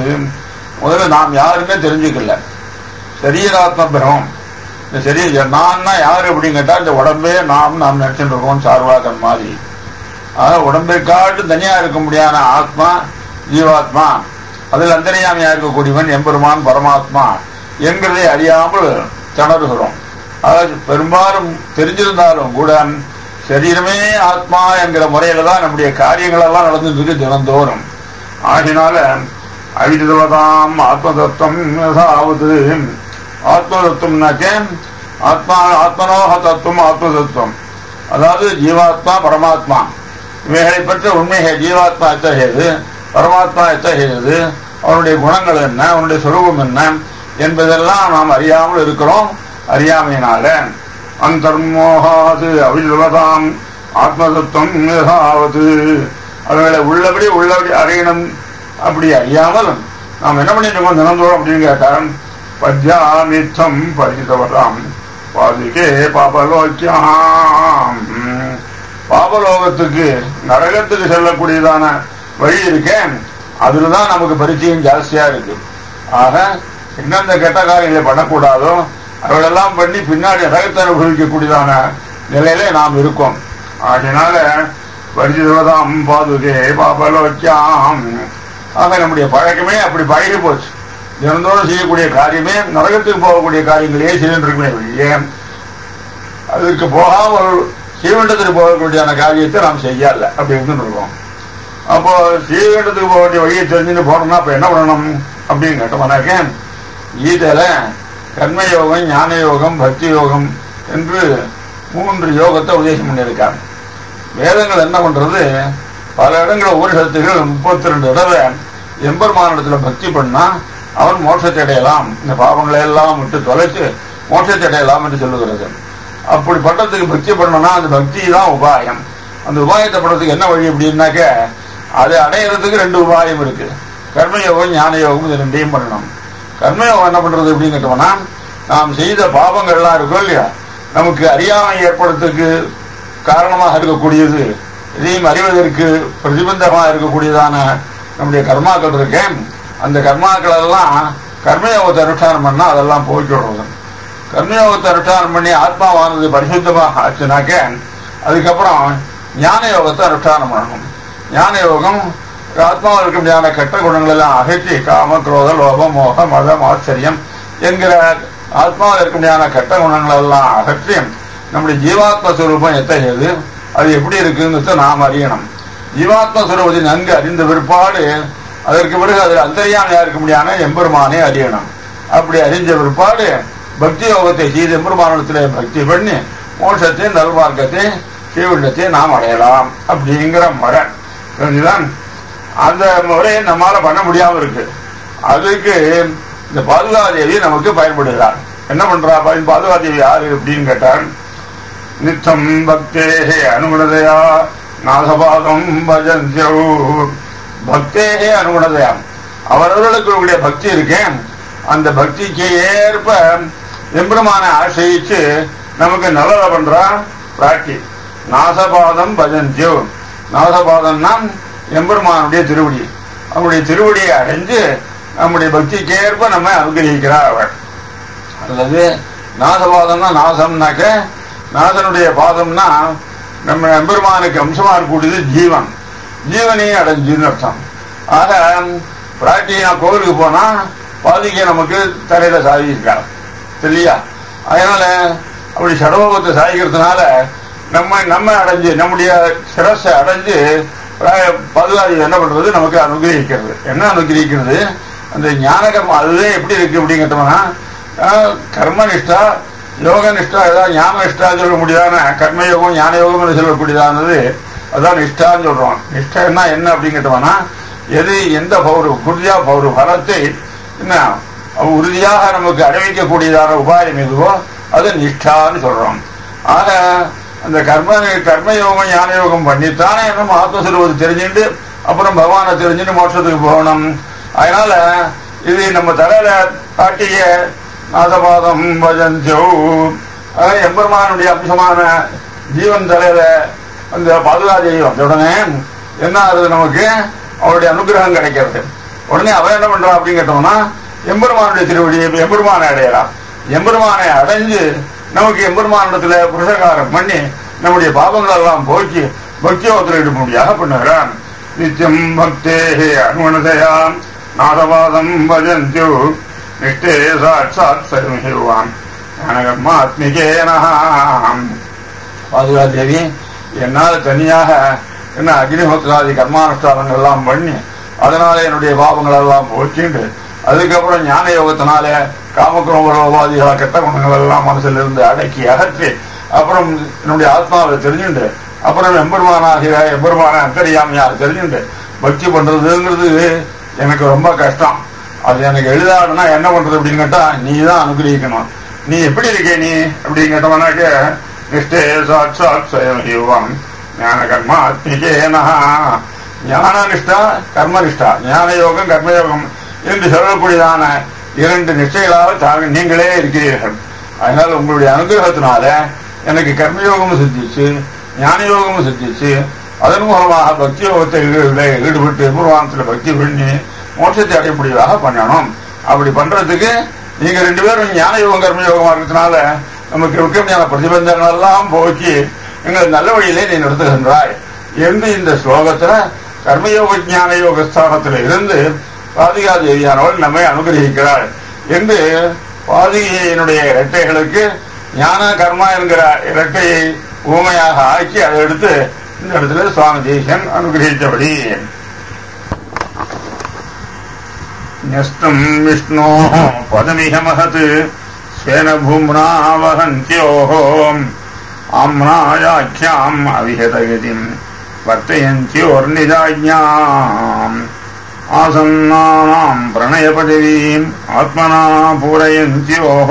முதல்ல நாம் யாருமே தெரிஞ்சுக்கல சரீராத்ம பிரமம் இந்த சரீர நான் யாரு அப்படின்னு கேட்டா இந்த உடம்பே நாம் நாம் நினைச்சுட்டு இருக்கோம் சார்வாகன் மாதிரி ஆக உடம்பை காட்டு தனியா இருக்க முடியாத ஆத்மா ஜீவாத்மா அதில் அந்தரியாமையா இருக்கக்கூடியவன் எம்பெருமான் பரமாத்மா என்கிறதை அறியாமல் திணறுகிறோம் அதாவது பெரும்பாலும் தெரிஞ்சிருந்தாலும் கூட சரீரமே ஆத்மா என்கிற முறையில தான் நம்முடைய காரியங்கள் எல்லாம் நடந்துட்டு இருக்கு தினந்தோறும் ஆகினால அவிதவதாம் ஆத்மதத்துவம் ஏதாவது ஆத்மதத்துவம்னாக்க ஆத்மா ஆத்மனோக தத்துவம் ஆத்மதத்துவம் அதாவது ஜீவாத்மா பரமாத்மா இவைகளை பற்ற உண்மைகள் ஜீவாத்மா எத்தகையது பரமாத்மா எத்தகையது அவனுடைய குணங்கள் என்ன அவனுடைய சுரூபம் என்ன என்பதெல்லாம் நாம் அறியாமல் இருக்கிறோம் அறியாமையினால அந்தர்மோகாது அவிதவதாம் ஆத்மதத்துவம் ஏதாவது அவைகளை உள்ளபடி உள்ளபடி அறியணும் அப்படி அறியாமல் நாம் என்ன பண்ணிட்டு இருக்கோம் தினந்தோறும் அப்படின்னு கேட்டால் பத்யாமித்தம் பரிசிதவதாம் பாதிக்கே பாபலோக்கியாம் பாபலோகத்துக்கு நரகத்துக்கு செல்லக்கூடியதான வழி இருக்கேன் அதுலதான் நமக்கு பரிச்சயம் ஜாஸ்தியா இருக்கு ஆக எந்தெந்த கெட்ட காரியங்களை பண்ணக்கூடாதோ அவளெல்லாம் பண்ணி பின்னாடி ரகத்தை அனுபவிக்கக்கூடியதான நிலையில நாம் இருக்கோம் ஆகையினால பரிசுவதாம் பாதுகே பாபலோக்கியாம் ஆக நம்முடைய பழக்கமே அப்படி பழகி போச்சு தினந்தோறும் செய்யக்கூடிய காரியமே நரகத்துக்கு போகக்கூடிய காரியங்களே செய்துட்டு இருக்குமே வெளியே அதற்கு போகாமல் ஸ்ரீவைண்டத்துக்கு போகக்கூடியான காரியத்தை நாம் செய்யல அப்படி இருந்துட்டு இருக்கோம் அப்போ ஸ்ரீவைண்டத்துக்கு போக வேண்டிய வழியை தெரிஞ்சுட்டு போனோம்னா அப்ப என்ன பண்ணணும் அப்படின்னு கேட்டோம்னாக்க கீதையில கர்ம யோகம் ஞான யோகம் பக்தி யோகம் என்று மூன்று யோகத்தை உபதேசம் பண்ணியிருக்காங்க வேதங்கள் என்ன பண்றது பல இடங்கள் உபரிஷத்துகள் முப்பத்தி ரெண்டு தடவை எம்பெருமானிடத்துல பக்தி பண்ணா அவன் மோட்சத்தை அடையலாம் இந்த பாவங்களை எல்லாம் விட்டு தொலைச்சு மோட்சத்தை அடையலாம் என்று சொல்லுகிறது அப்படி பட்டத்துக்கு பக்தி பண்ணணும்னா அந்த பக்தி தான் உபாயம் அந்த உபாயத்தை பண்றதுக்கு என்ன வழி அப்படின்னாக்க அதை அடையிறதுக்கு ரெண்டு உபாயம் இருக்கு கர்மயோகம் ஞான யோகம் இது ரெண்டையும் பண்ணணும் கர்மயோகம் என்ன பண்றது அப்படின்னு கேட்டோம்னா நாம் செய்த பாவங்கள்லாம் இருக்கும் இல்லையா நமக்கு அறியாமை ஏற்படுறதுக்கு காரணமாக இருக்கக்கூடியது இதையும் அறிவதற்கு பிரதிபந்தமாக இருக்கக்கூடியதான நம்முடைய கர்மாக்கள் இருக்கேன் அந்த கர்மாக்கள் எல்லாம் கர்மயோகத்தை அனுஷ்டானம் பண்ணா அதெல்லாம் போய்க்கிடுறது கர்மயோகத்தை அனுஷ்டானம் பண்ணி ஆத்மாவானது பரிசுத்தமாக ஆச்சுனாக்க அதுக்கப்புறம் ஞான யோகத்தை அனுஷ்டானம் பண்ணணும் ஞான யோகம் ஆத்மாவில் இருக்க முடியாத கெட்ட குணங்கள் எல்லாம் அகற்றி காம குரோத லோபம் மோக மதம் ஆச்சரியம் என்கிற ஆத்மாவில் இருக்க முடியாத கெட்ட குணங்கள் எல்லாம் அகற்றி நம்முடைய ஜீவாத்ம சுரூபம் எத்தகையது அது எப்படி இருக்குங்கிறத நாம் அறியணும் ஜீவாத்ம சுரூபத்தை நன்கு அறிந்த பிற்பாடு அதற்கு பிறகு அதில் அந்தரியாமையா இருக்க முடியாத எம்பெருமானே அறியணும் அப்படி அறிஞ்ச பிற்பாடு பக்தி யோகத்தை செய்து எம்பெருமானத்திலே பக்தி பண்ணி மோட்சத்தை நல்மார்க்கத்தை சீவிடத்தை நாம் அடையலாம் அப்படிங்கிற முறை தெரிஞ்சுதான் அந்த முறையை நம்மால பண்ண முடியாம இருக்கு அதுக்கு இந்த பாதுகாதேவி நமக்கு பயன்படுகிறார் என்ன பண்றா பயன் பாதுகாதேவி யாரு அப்படின்னு கேட்டார் நித்தம் பக்தேகே அனுகுணதையா நாசபாதம் பஜந்தியோ பக்தேகே அனுகுணதையா அவரவர்களுக்கு உடைய பக்தி இருக்கேன் அந்த பக்திக்கு ஏற்ப எம்பெருமான ஆசிரியிச்சு நமக்கு நல்லதை பண்றா பிராட்டி நாசபாதம் பஜந்தியோ நாசபாதம்னா எம்பெருமானுடைய திருவடி அவருடைய திருவடியை அடைஞ்சு நம்முடைய பக்திக்கு ஏற்ப நம்ம அனுகிரகிக்கிறார் அவள் அல்லது நாசபாதம்னா நாசம்னாக்க நாதனுடைய பாதம்னா நம்ம எம்பெருமானுக்கு அம்சமா இருக்கக்கூடியது ஜீவன் ஜீவனையும் அடைஞ்சுன்னு அர்த்தம் ஆக பிராட்டி நான் கோவிலுக்கு போனா பாதிக்க நமக்கு தலையில சாதிக்கிறார் இல்லையா அதனால அப்படி சடவோகத்தை சாதிக்கிறதுனால நம்ம நம்ம அடைஞ்சு நம்முடைய சிரஸை அடைஞ்சு பதுவாதி என்ன பண்றது நமக்கு அனுகிரகிக்கிறது என்ன அனுகிரகிக்கிறது அந்த ஞான கர்மம் அதுவே எப்படி இருக்கு அப்படின்னு கேட்டோம்னா கர்ம நிஷ்டா யோக நிஷ்டா ஏதாவது ஞான நிஷ்டா சொல்ல முடியாத கர்மயோகம் ஞான யோகம் சொல்லக்கூடியதானது அதான் நிஷ்டான்னு சொல்றோம் நிஷ்டா என்ன அப்படின்னு கேட்டோம்னா எது எந்த பௌரு உறுதியா பௌரு பலத்தை என்ன உறுதியாக நமக்கு அடைவிக்கக்கூடியதான உபாயம் எதுவோ அது நிஷ்டான்னு சொல்றோம் ஆக அந்த கர்ம கர்மயோகம் ஞான யோகம் பண்ணித்தானே நம்ம ஆத்மஸ்வரூபத்தை தெரிஞ்சுட்டு அப்புறம் பகவானை தெரிஞ்சுட்டு மோட்சத்துக்கு போகணும் அதனால இது நம்ம தலையில காட்டிய நாதபாதம் பஜந்தோ எம்பெருமானுடைய அம்சமான ஜீவன் தலையில அந்த பாதுகாதேவி வந்த உடனே என்ன ஆகுது நமக்கு அவருடைய அனுகிரகம் கிடைக்கிறது உடனே அவன் என்ன பண்றான் அப்படின்னு கேட்டோம்னா எம்பெருமானுடைய திருவடியை எம்பெருமானை அடையலாம் எம்பெருமானை அடைஞ்சு நமக்கு எம்பெருமானிடத்துல புருஷகாரம் பண்ணி நம்முடைய பாவங்கள் எல்லாம் போக்கி பக்தியோகத்தில் இடும்படியாக பண்ணுகிறான் நித்தியம் பக்தே அனுமனதையாம் நாதவாதம் பஜந்தியோ நிஷ்டே சாட்சாத் சர்வம் ஞானகர்மாத்மிகேனாம் பாதுகா தேவி என்னால் தனியாக என்ன அக்னிஹோத்திராதி கர்மானுஷ்டானங்கள் எல்லாம் பண்ணி அதனால என்னுடைய பாவங்கள் எல்லாம் போக்கிண்டு அதுக்கப்புறம் ஞான யோகத்தினால காமக்ரோமரோபாதிகள கெட்ட குணங்கள் எல்லாம் மனசுல இருந்து அடக்கி அகற்றி அப்புறம் என்னுடைய ஆத்மாவை தெரிஞ்சுண்டு அப்புறம் எம்பெருமானாகிற எம்பெருமான அந்தரியாமையார் தெரிஞ்சுண்டு பக்தி பண்றதுங்கிறது எனக்கு ரொம்ப கஷ்டம் அது எனக்கு எழுதாடுனா என்ன பண்றது அப்படின்னு கேட்டா நீ தான் அனுகிரகிக்கணும் நீ எப்படி இருக்கே நீ அப்படின்னு கேட்டவனாக்க நிஷ்டே சாட்சாத் சுயம் ஞான கர்மா ஆத்மிகேனா ஞான நிஷ்டா கர்ம நிஷ்டா ஞான யோகம் கர்மயோகம் என்று சொல்லக்கூடியதான இரண்டு நிஷ்டைகளாக தாங்க நீங்களே இருக்கிறீர்கள் அதனால உங்களுடைய அனுகிரகத்தினால எனக்கு கர்மயோகமும் சித்திச்சு ஞான யோகமும் சித்திச்சு அதன் மூலமாக பக்தி யோகத்தை ஈடுபட்டு முருவானத்தில் பக்தி பண்ணி மோட்சத்தை அடையக்கூடியதாக பண்ணணும் அப்படி பண்றதுக்கு நீங்க ரெண்டு பேரும் ஞான யோகம் கர்ம யோகமா இருக்கிறதுனால நமக்கு இருக்க பிரதிபந்தங்கள் எல்லாம் போக்கி எங்களை நல்ல வழியிலே நீ நடத்துகின்றாய் என்று இந்த ஸ்லோகத்துல கர்மயோக ஞான யோக ஸ்தானத்தில் இருந்து பாதிகா தேவியானவள் நம்மை அனுகிரகிக்கிறாள் என்று பாதிகையினுடைய இரட்டைகளுக்கு ஞான கர்மா என்கிற இரட்டையை ஊமையாக ஆக்கி அதை எடுத்து இந்த இடத்துல சுவாமி தேசன் அனுகிரகித்தபடி न्यस्तम् विष्णोः पदमिह महत् स्वेन भूम्ना वहन्त्योः आम्नायाख्याम् अविहतगतिम् वर्तयन्त्योर्निजाज्ञाम् आसन्नानाम् प्रणयपदवीम् आत्मना पूरयन्त्योः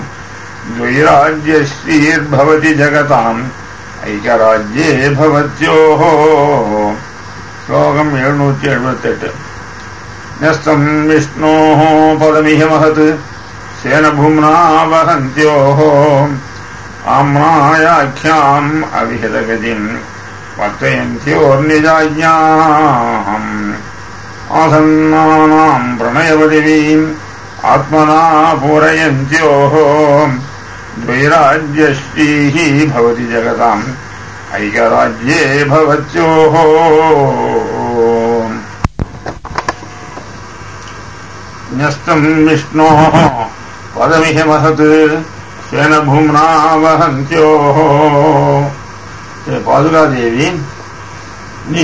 द्वैराज्यश्रीर्भवति जगताम् ऐक्यराज्ये भवत्योः श्लोकम् एഴുന്നൂറ്റി എഴുപത്തെട്ട് न्यस्तम् विष्णोः पदमिह महत् सेनभूम्ना वहन्त्योः आम्नायाख्याम् अविहितगतिम् वर्तयन्त्योर्निजाज्ञाम् आसन्नानाम् प्रणयपदिवीम् आत्मना पूरयन्त्योः द्वैराज्यश्रीः भवति जगताम् ऐक्यराज्ये भवत्योः न्यस्तम् विष्णोः पदमिह महत् स्वेन भूम्ना वहन्त्योः பாதுகாதேவி நீ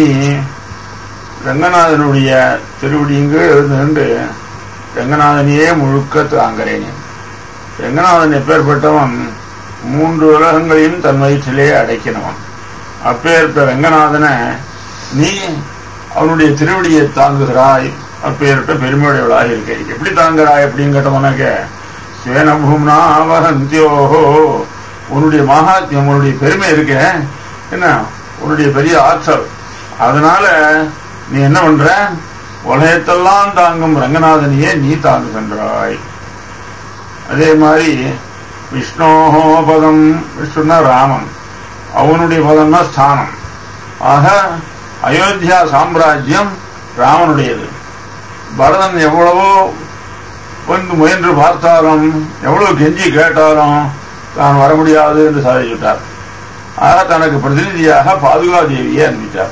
ரங்கநாதனுடைய திருவடிங்கு நின்று ரங்கநாதனையே முழுக்க தாங்கிறேன் ரங்கநாதன் எப்பேற்பட்டவன் மூன்று உலகங்களையும் தன் வயிற்றிலே அடைக்கினவன் அப்பேற்பட்ட ரங்கநாதனை நீ அவனுடைய திருவடியை தாங்குகிறாய் அப்பேற்பட்ட பெருமையுடையவளாக இருக்க எப்படி தாங்குறாய் அப்படின்னு கேட்டவனாக்க சுவேனபூம்னா வகந்தியோஹோ உன்னுடைய மகாத்மியம் உன்னுடைய பெருமை இருக்க என்ன உன்னுடைய பெரிய ஆற்றல் அதனால நீ என்ன பண்ற உலகத்தெல்லாம் தாங்கும் ரங்கநாதனையே நீ தாங்குகின்றாய் அதே மாதிரி விஷ்ணோஹோ பதம் விஷ்ணுனா ராமன் அவனுடைய பதம்னா ஸ்தானம் ஆக அயோத்தியா சாம்ராஜ்யம் ராமனுடையது பரதன் எவ்வளவோ வந்து முயன்று பார்த்தாலும் எவ்வளவு கெஞ்சி கேட்டாலும் தான் வர முடியாது என்று சாதிச்சுட்டார் ஆக தனக்கு பிரதிநிதியாக பாதுகாதேவியை அனுப்பிட்டார்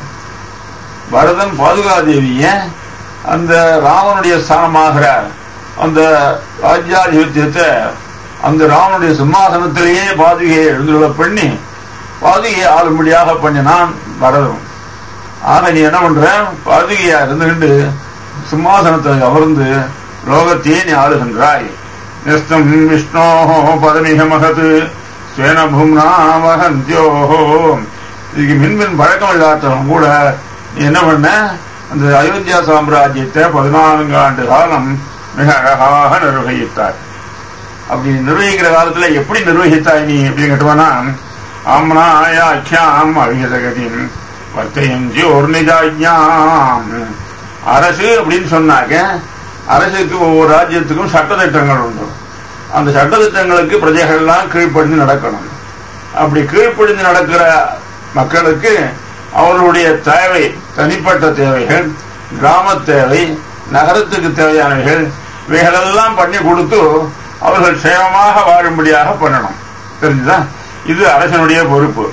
பரதன் பாதுகாதேவிய அந்த ராமனுடைய ஸ்தானமாகிற அந்த ராஜ்யாதிபத்தியத்தை அந்த ராமனுடைய சிம்மாசனத்திலேயே பாதுகையை எழுந்துள்ள பண்ணி பாதுகையை ஆளும்படியாக பண்ணினான் பரதன் ஆக நீ என்ன பண்ற பாதுகையா இருந்துகிட்டு சிம்மாசனத்தை அமர்ந்து லோகத்தையே நீ ஆளுகின்றாய் நிஸ்தம் விஷ்ணோ பதமிக மகது ஸ்வேன பூம்னா மகந்தியோஹோ இதுக்கு மின்மின் பழக்கம் இல்லாதவன் கூட நீ என்ன பண்ண அந்த அயோத்தியா சாம்ராஜ்யத்தை பதினான்கு ஆண்டு காலம் மிக அழகாக நிர்வகித்தார் அப்படி நிர்வகிக்கிற காலத்துல எப்படி நிர்வகித்தாய் நீ அப்படின்னு கேட்டுவானா ஆம்னாயாக்கியாம் அவிகதகதின் வர்த்தையும் ஜோர் நிஜாஜ்யாம் அரசு அப்படின்னு சொன்னாக்க அரசுக்கு ஒவ்வொரு ராஜ்யத்துக்கும் சட்டத்திட்டங்கள் உண்டு அந்த சட்டத்திட்டங்களுக்கு பிரஜைகள்லாம் கீழ்ப்படிந்து நடக்கணும் அப்படி கீழ்ப்படிந்து நடக்கிற மக்களுக்கு அவர்களுடைய தேவை தனிப்பட்ட தேவைகள் கிராம தேவை நகரத்துக்கு தேவையானவைகள் இவைகளெல்லாம் பண்ணி கொடுத்து அவர்கள் சேமமாக வாழும்படியாக பண்ணணும் தெரிஞ்சுதா இது அரசனுடைய பொறுப்பு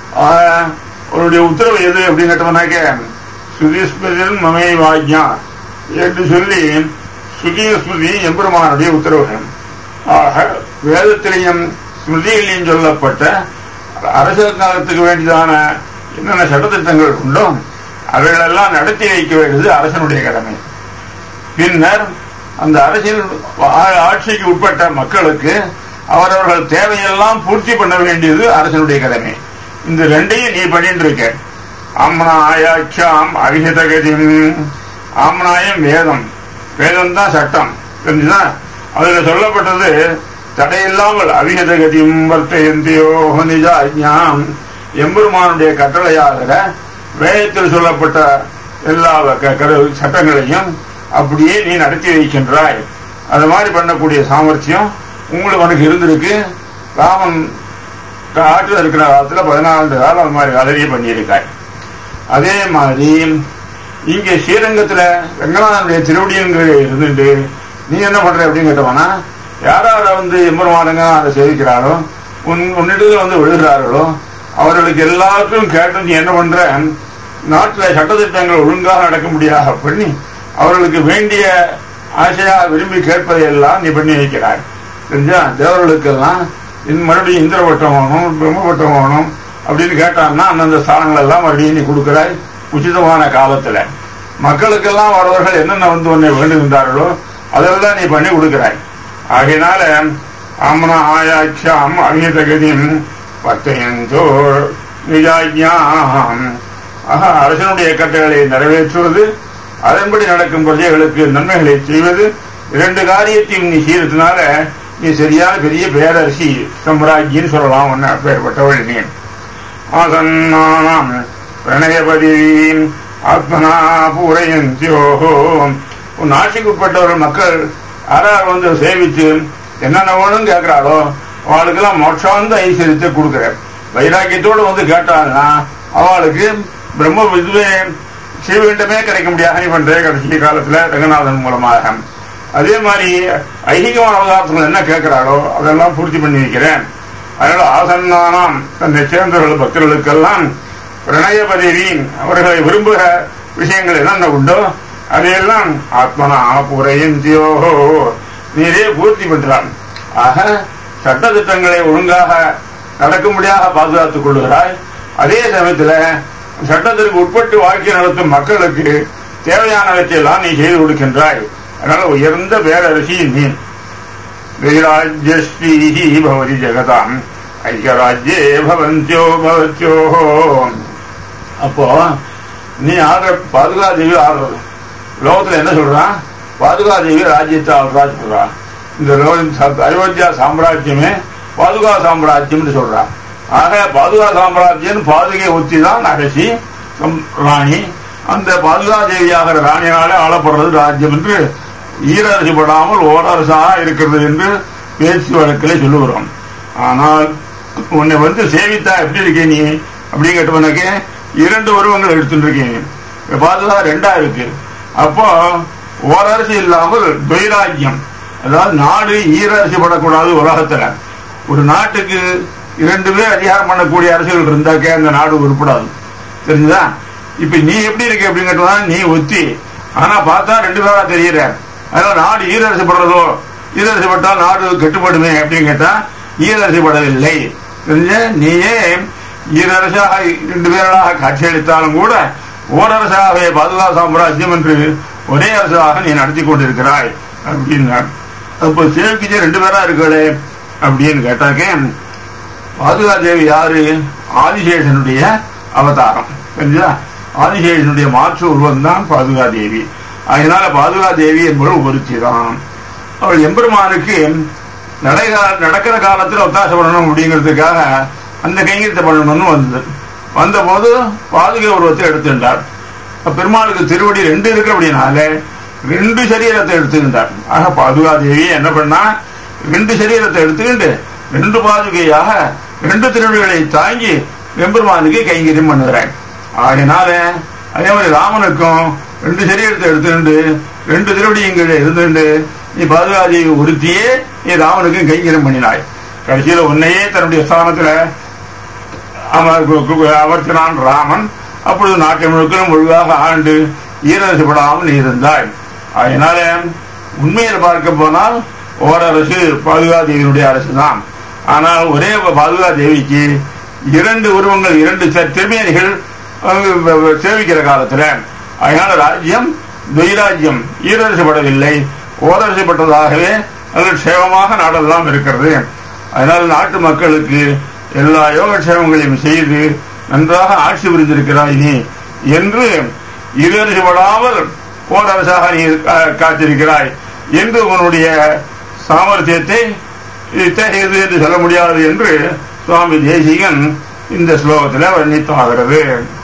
அவருடைய உத்தரவு எது அப்படின்னு கேட்டோம்னாக்க சுதிஸ்மிருதன் மமே வாஜ்யா என்று சொல்லி சுகீஸ்மிருதி எம்பெருமானுடைய உத்தரவுகள் ஆக வேதத்திலையும் ஸ்மிருதியிலையும் சொல்லப்பட்ட அரசியல் காலத்துக்கு வேண்டியதான என்னென்ன சட்டத்திட்டங்கள் உண்டோ அவைகளெல்லாம் நடத்தி வைக்க வேண்டியது அரசனுடைய கடமை பின்னர் அந்த அரசியல் ஆட்சிக்கு உட்பட்ட மக்களுக்கு அவரவர்கள் தேவையெல்லாம் பூர்த்தி பண்ண வேண்டியது அரசனுடைய கடமை இந்த ரெண்டையும் நீ பண்ணிட்டு இருக்க ஆம்னாயாட்சாம் அவிஹிதகதிம் ஆம்னாயம் வேதம் வேதம் தான் சட்டம் தெரிஞ்சுதா அதுல சொல்லப்பட்டது தடையில்லாமல் அவிஹதகதியும் வர்த்தயந்தியோ நிஜாஜ்ஞாம் எம்பெருமானுடைய கட்டளையாகிற வேதத்தில் சொல்லப்பட்ட எல்லா சட்டங்களையும் அப்படியே நீ நடத்தி வைக்கின்றாய் அது மாதிரி பண்ணக்கூடிய சாமர்த்தியம் உங்களுக்கு உனக்கு இருந்திருக்கு ராமன் ஆற்றில் இருக்கிற காலத்துல பதினாலு காலம் அது மாதிரி வேலையை பண்ணியிருக்காய் அதே மாதிரி இங்க ஸ்ரீரங்கத்துல ரங்கநாதனுடைய திருவடியங்கள் இருந்துட்டு நீ என்ன பண்ற அப்படின்னு கேட்டவனா யாரார வந்து எம்பெருமானுங்க அதை சேவிக்கிறாரோ உன் உன்னிடத்துல வந்து விழுகிறார்களோ அவர்களுக்கு எல்லாருக்கும் கேட்டு நீ என்ன பண்ற நாட்டில் சட்டத்திட்டங்கள் ஒழுங்காக நடக்க முடியாத பண்ணி அவர்களுக்கு வேண்டிய ஆசையா விரும்பி கேட்பதை எல்லாம் நீ பண்ணி வைக்கிறாய் தெரிஞ்சா தேவர்களுக்கெல்லாம் இந்த மறுபடியும் இந்திர பட்டம் வேணும் பிரம்ம பட்டம் வேணும் அப்படின்னு கேட்டான்னா அந்தந்த ஸ்தானங்கள் எல்லாம் மறுபடியும் நீ கொடுக்கிறாய் உச்சிதமான காலத்துல மக்களுக்கெல்லாம் வரவர்கள் என்னென்ன வந்து உன்னை வேண்டுகின்றார்களோ அதெல்லாம் நீ பண்ணி கொடுக்கிறாய் ஆகையினால ஆமனா ஆயாட்சியாம் அகிதகதியும் பத்தையந்தோ நிஜாஜ்யாம் ஆக அரசனுடைய கட்டளையை நிறைவேற்றுவது அதன்படி நடக்கும் பிரஜைகளுக்கு நன்மைகளை செய்வது இரண்டு காரியத்தையும் நீ செய்யறதுனால நீ சரியான பெரிய பேரரசி சம்ராஜ்யின்னு சொல்லலாம் ஒன்னு அப்பேற்பட்டவள் நீ ஆசன்னாம் பிரணயபதிவீம் ஆத்மனா பூரையந்தியோஹோ உன் ஆட்சிக்கு உட்பட்டவர்கள் மக்கள் யாரார் வந்து சேவிச்சு என்னென்ன வேணும்னு கேட்கிறாளோ அவளுக்கெல்லாம் மோட்சாந்த ஐஸ்வர்யத்தை கொடுக்குற வைராக்கியத்தோடு வந்து கேட்டாங்கன்னா அவளுக்கு பிரம்ம இதுவே சிவகண்டமே கிடைக்க முடியாது நீ பண்ற கடைசி காலத்துல ரங்கநாதன் மூலமாக அதே மாதிரி ஐகிகமான அவதாரத்தில் என்ன கேட்கிறாளோ அதெல்லாம் பூர்த்தி பண்ணி வைக்கிறேன் அதனால ஆசன்னானாம் தன்னை சேர்ந்தவர்கள் பக்தர்களுக்கெல்லாம் பிரணயபதிவின் அவர்களை விரும்புகிற விஷயங்கள் என்னென்ன உண்டோ அதையெல்லாம் ஆத்மனா புரையந்தியோஹோ நீரே பூர்த்தி பண்றான் ஆக சட்டத்திட்டங்களை ஒழுங்காக நடக்கும்படியாக பாதுகாத்துக் கொள்கிறாய் அதே சமயத்துல சட்டத்திற்கு உட்பட்டு வாழ்க்கை நடத்தும் மக்களுக்கு தேவையானவற்றை எல்லாம் நீ செய்து கொடுக்கின்றாய் அதனால உயர்ந்த பேரரசி நீ வைராஜ்யஸ்ரீ பவதி ஜெகதாம் ஐக்கியராஜ்யே பவந்தியோ பவத்யோ அப்போ நீ ஆடுற பாதுகாதேவி ஆடுறது லோகத்துல என்ன சொல்றான் பாதுகாதேவி ராஜ்யத்தை ஆள்றான்னு சொல்றான் இந்த லோ- அயோத்தியா சாம்ராஜ்யமே பாதுகா சாம்ராஜ்யம்னு சொல்றான் ஆக பாதுகா சாம்ராஜ்யம் பாதுகை ஒத்தி தான் அரசி சம்- ராணி அந்த பாதுகா தேவியாகிற ராணியாலே ஆளப்படுறது ராஜ்யம் என்று ஈரரசுபடாமல் ஓரரசாக இருக்கிறது என்று பேச்சு வழக்கில் சொல்லுகிறோம் ஆனால் உன்னை வந்து சேவித்தா எப்படி இருக்கே நீ அப்படின்னு கேட்டவனுக்கு இரண்டு உருவங்கள் எடுத்துட்டு இருக்கீங்க பாதுகா ரெண்டா இருக்கு அப்போ ஓரரசு இல்லாமல் துவைராஜ்யம் அதாவது நாடு ஈரரசு படக்கூடாது உலகத்துல ஒரு நாட்டுக்கு இரண்டு பேர் அதிகாரம் பண்ணக்கூடிய அரசுகள் இருந்தாக்கே அந்த நாடு உருப்படாது தெரிஞ்சுதா இப்ப நீ எப்படி இருக்க அப்படின்னு கேட்டா நீ ஒத்தி ஆனா பார்த்தா ரெண்டு பேரா தெரியற அதனால நாடு ஈரரசு படுறதோ ஈரரசு பட்டால் நாடு கெட்டுப்படுமே அப்படின்னு கேட்டா ஈரரசு படவில்லை தெரிஞ்ச நீயே ஈரரசாக ரெண்டு பேர்களாக காட்சியளித்தாலும் கூட ஓரரசாகவே பாதுகா சாம்ராஜ்யம் என்று ஒரே அரசாக நீ நடத்தி கொண்டிருக்கிறாய் அப்படின்னார் அப்போ சேவிக்கிச்சே ரெண்டு பேரா இருக்கலே அப்படின்னு கேட்டாக்கே பாதுகா தேவி யாரு ஆதிசேஷனுடைய அவதாரம் தெரிஞ்சா ஆதிசேஷனுடைய மாற்று உருவம் தான் பாதுகா தேவி அதனால பாதுகா தேவி என்பவள் ஒருத்தி தான் அவள் எம்பெருமானுக்கு நடைகா நடக்கிற காலத்தில் ஒத்தாசை பண்ணணும் அப்படிங்கிறதுக்காக அந்த கைங்கரியத்தை பண்ணணும்னு வந்தது வந்தபோது பாதுகை உருவத்தை எடுத்துட்டார் அப்ப பெருமாளுக்கு திருவடி ரெண்டு இருக்கு அப்படின்னால ரெண்டு சரீரத்தை எடுத்துக்கிட்டார் ஆக பாதுகா தேவி என்ன பண்ணா ரெண்டு சரீரத்தை எடுத்துக்கிட்டு ரெண்டு பாதுகையாக ரெண்டு திருவடிகளை தாங்கி எம்பெருமானுக்கு கைங்கரியம் பண்ணுகிறாள் ஆகினால அதே மாதிரி ராமனுக்கும் ரெண்டு சரீரத்தை எடுத்துக்கிண்டு ரெண்டு திருவடியும் கீழே இருந்துட்டு நீ பாதுகாதேவி ஒருத்தியே நீ ராமனுக்கும் கைங்கரியம் பண்ணினாய் கடைசியில உன்னையே தன்னுடைய ஸ்தானத்துல அமர் அமர்த்தினான் ராமன் அப்பொழுது நாட்டை முழுக்க ஒழுங்காக ஆண்டு ஈரரசுப்படாமல் நீ இருந்தாய் அதனால உண்மையில் பார்க்க போனால் ஓரரசு பாதுகா தேவியினுடைய அரசு தான் ஆனால் ஒரே பாதுகா தேவிக்கு இரண்டு உருவங்கள் இரண்டு ச- திருமேனிகள் அஹ், வ- வ- சேவிக்கிற காலத்துல அதனால ராஜ்யம் துவைராஜ்யம் ஈரரசுப்படவில்லை ஓரரசுப்பட்டதாகவே நல்ல க்ஷேமமாக நாடெல்லாம் இருக்கிறது அதனால் நாட்டு மக்களுக்கு எல்லா யோகக்ஷேமங்களையும் செய்து நன்றாக ஆட்சி புரிந்திருக்கிறாய் நீ என்று இருவரிசப்படாமல் ஓரரசாக நீ கா- காத்திருக்கிறாய் என்று உன்னுடைய சாமர்த்தியத்தை இத்தகையது என்று சொல்ல முடியாது என்று சுவாமி தேசிகன் இந்த ஸ்லோகத்தில் வர்ணித்தாகிறது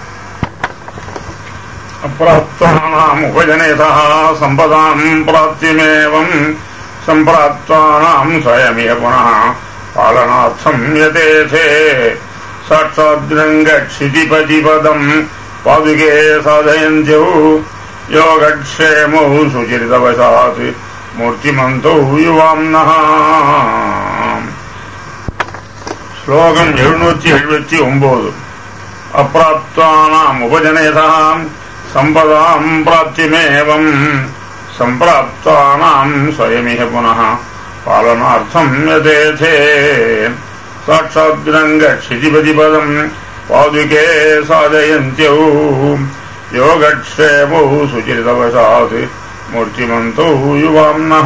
அப்பிராப்தானாம் உபஜனேதா சம்பதாம் பிராப்தியமேவம் சம்பிராப்தானாம் ஸ்வயமிய புனः பாலனார்த்தம் யதேதே சாட்சாத்ரங்கக்ஷிதிபதிபதம் பாதுகே சாதயந்தியௌ யோகக்ஷேமௌ சுச்சிரிதவசாத் மூர்த்திமந்தோ யுவாம்னः ஸ்லோகம் எழுநூற்றி எழுபத்தி ஒன்பது அப்பிராப்தானாம் உபஜனயதாம் சம்பதாம் பிராப்திமேவம் சம்பிராப்தானாம் ஸ்வயமிக புனः பாலனார்த்தம் யதேதே சாட்சாத்ரங்க க்ஷிதிபதிபதம் பாதுகே சாதயந்தியௌ யோகக்ஷேமௌ சுச்சிரிதவசாத் மூர்த்திமந்தோ யுவாம்னः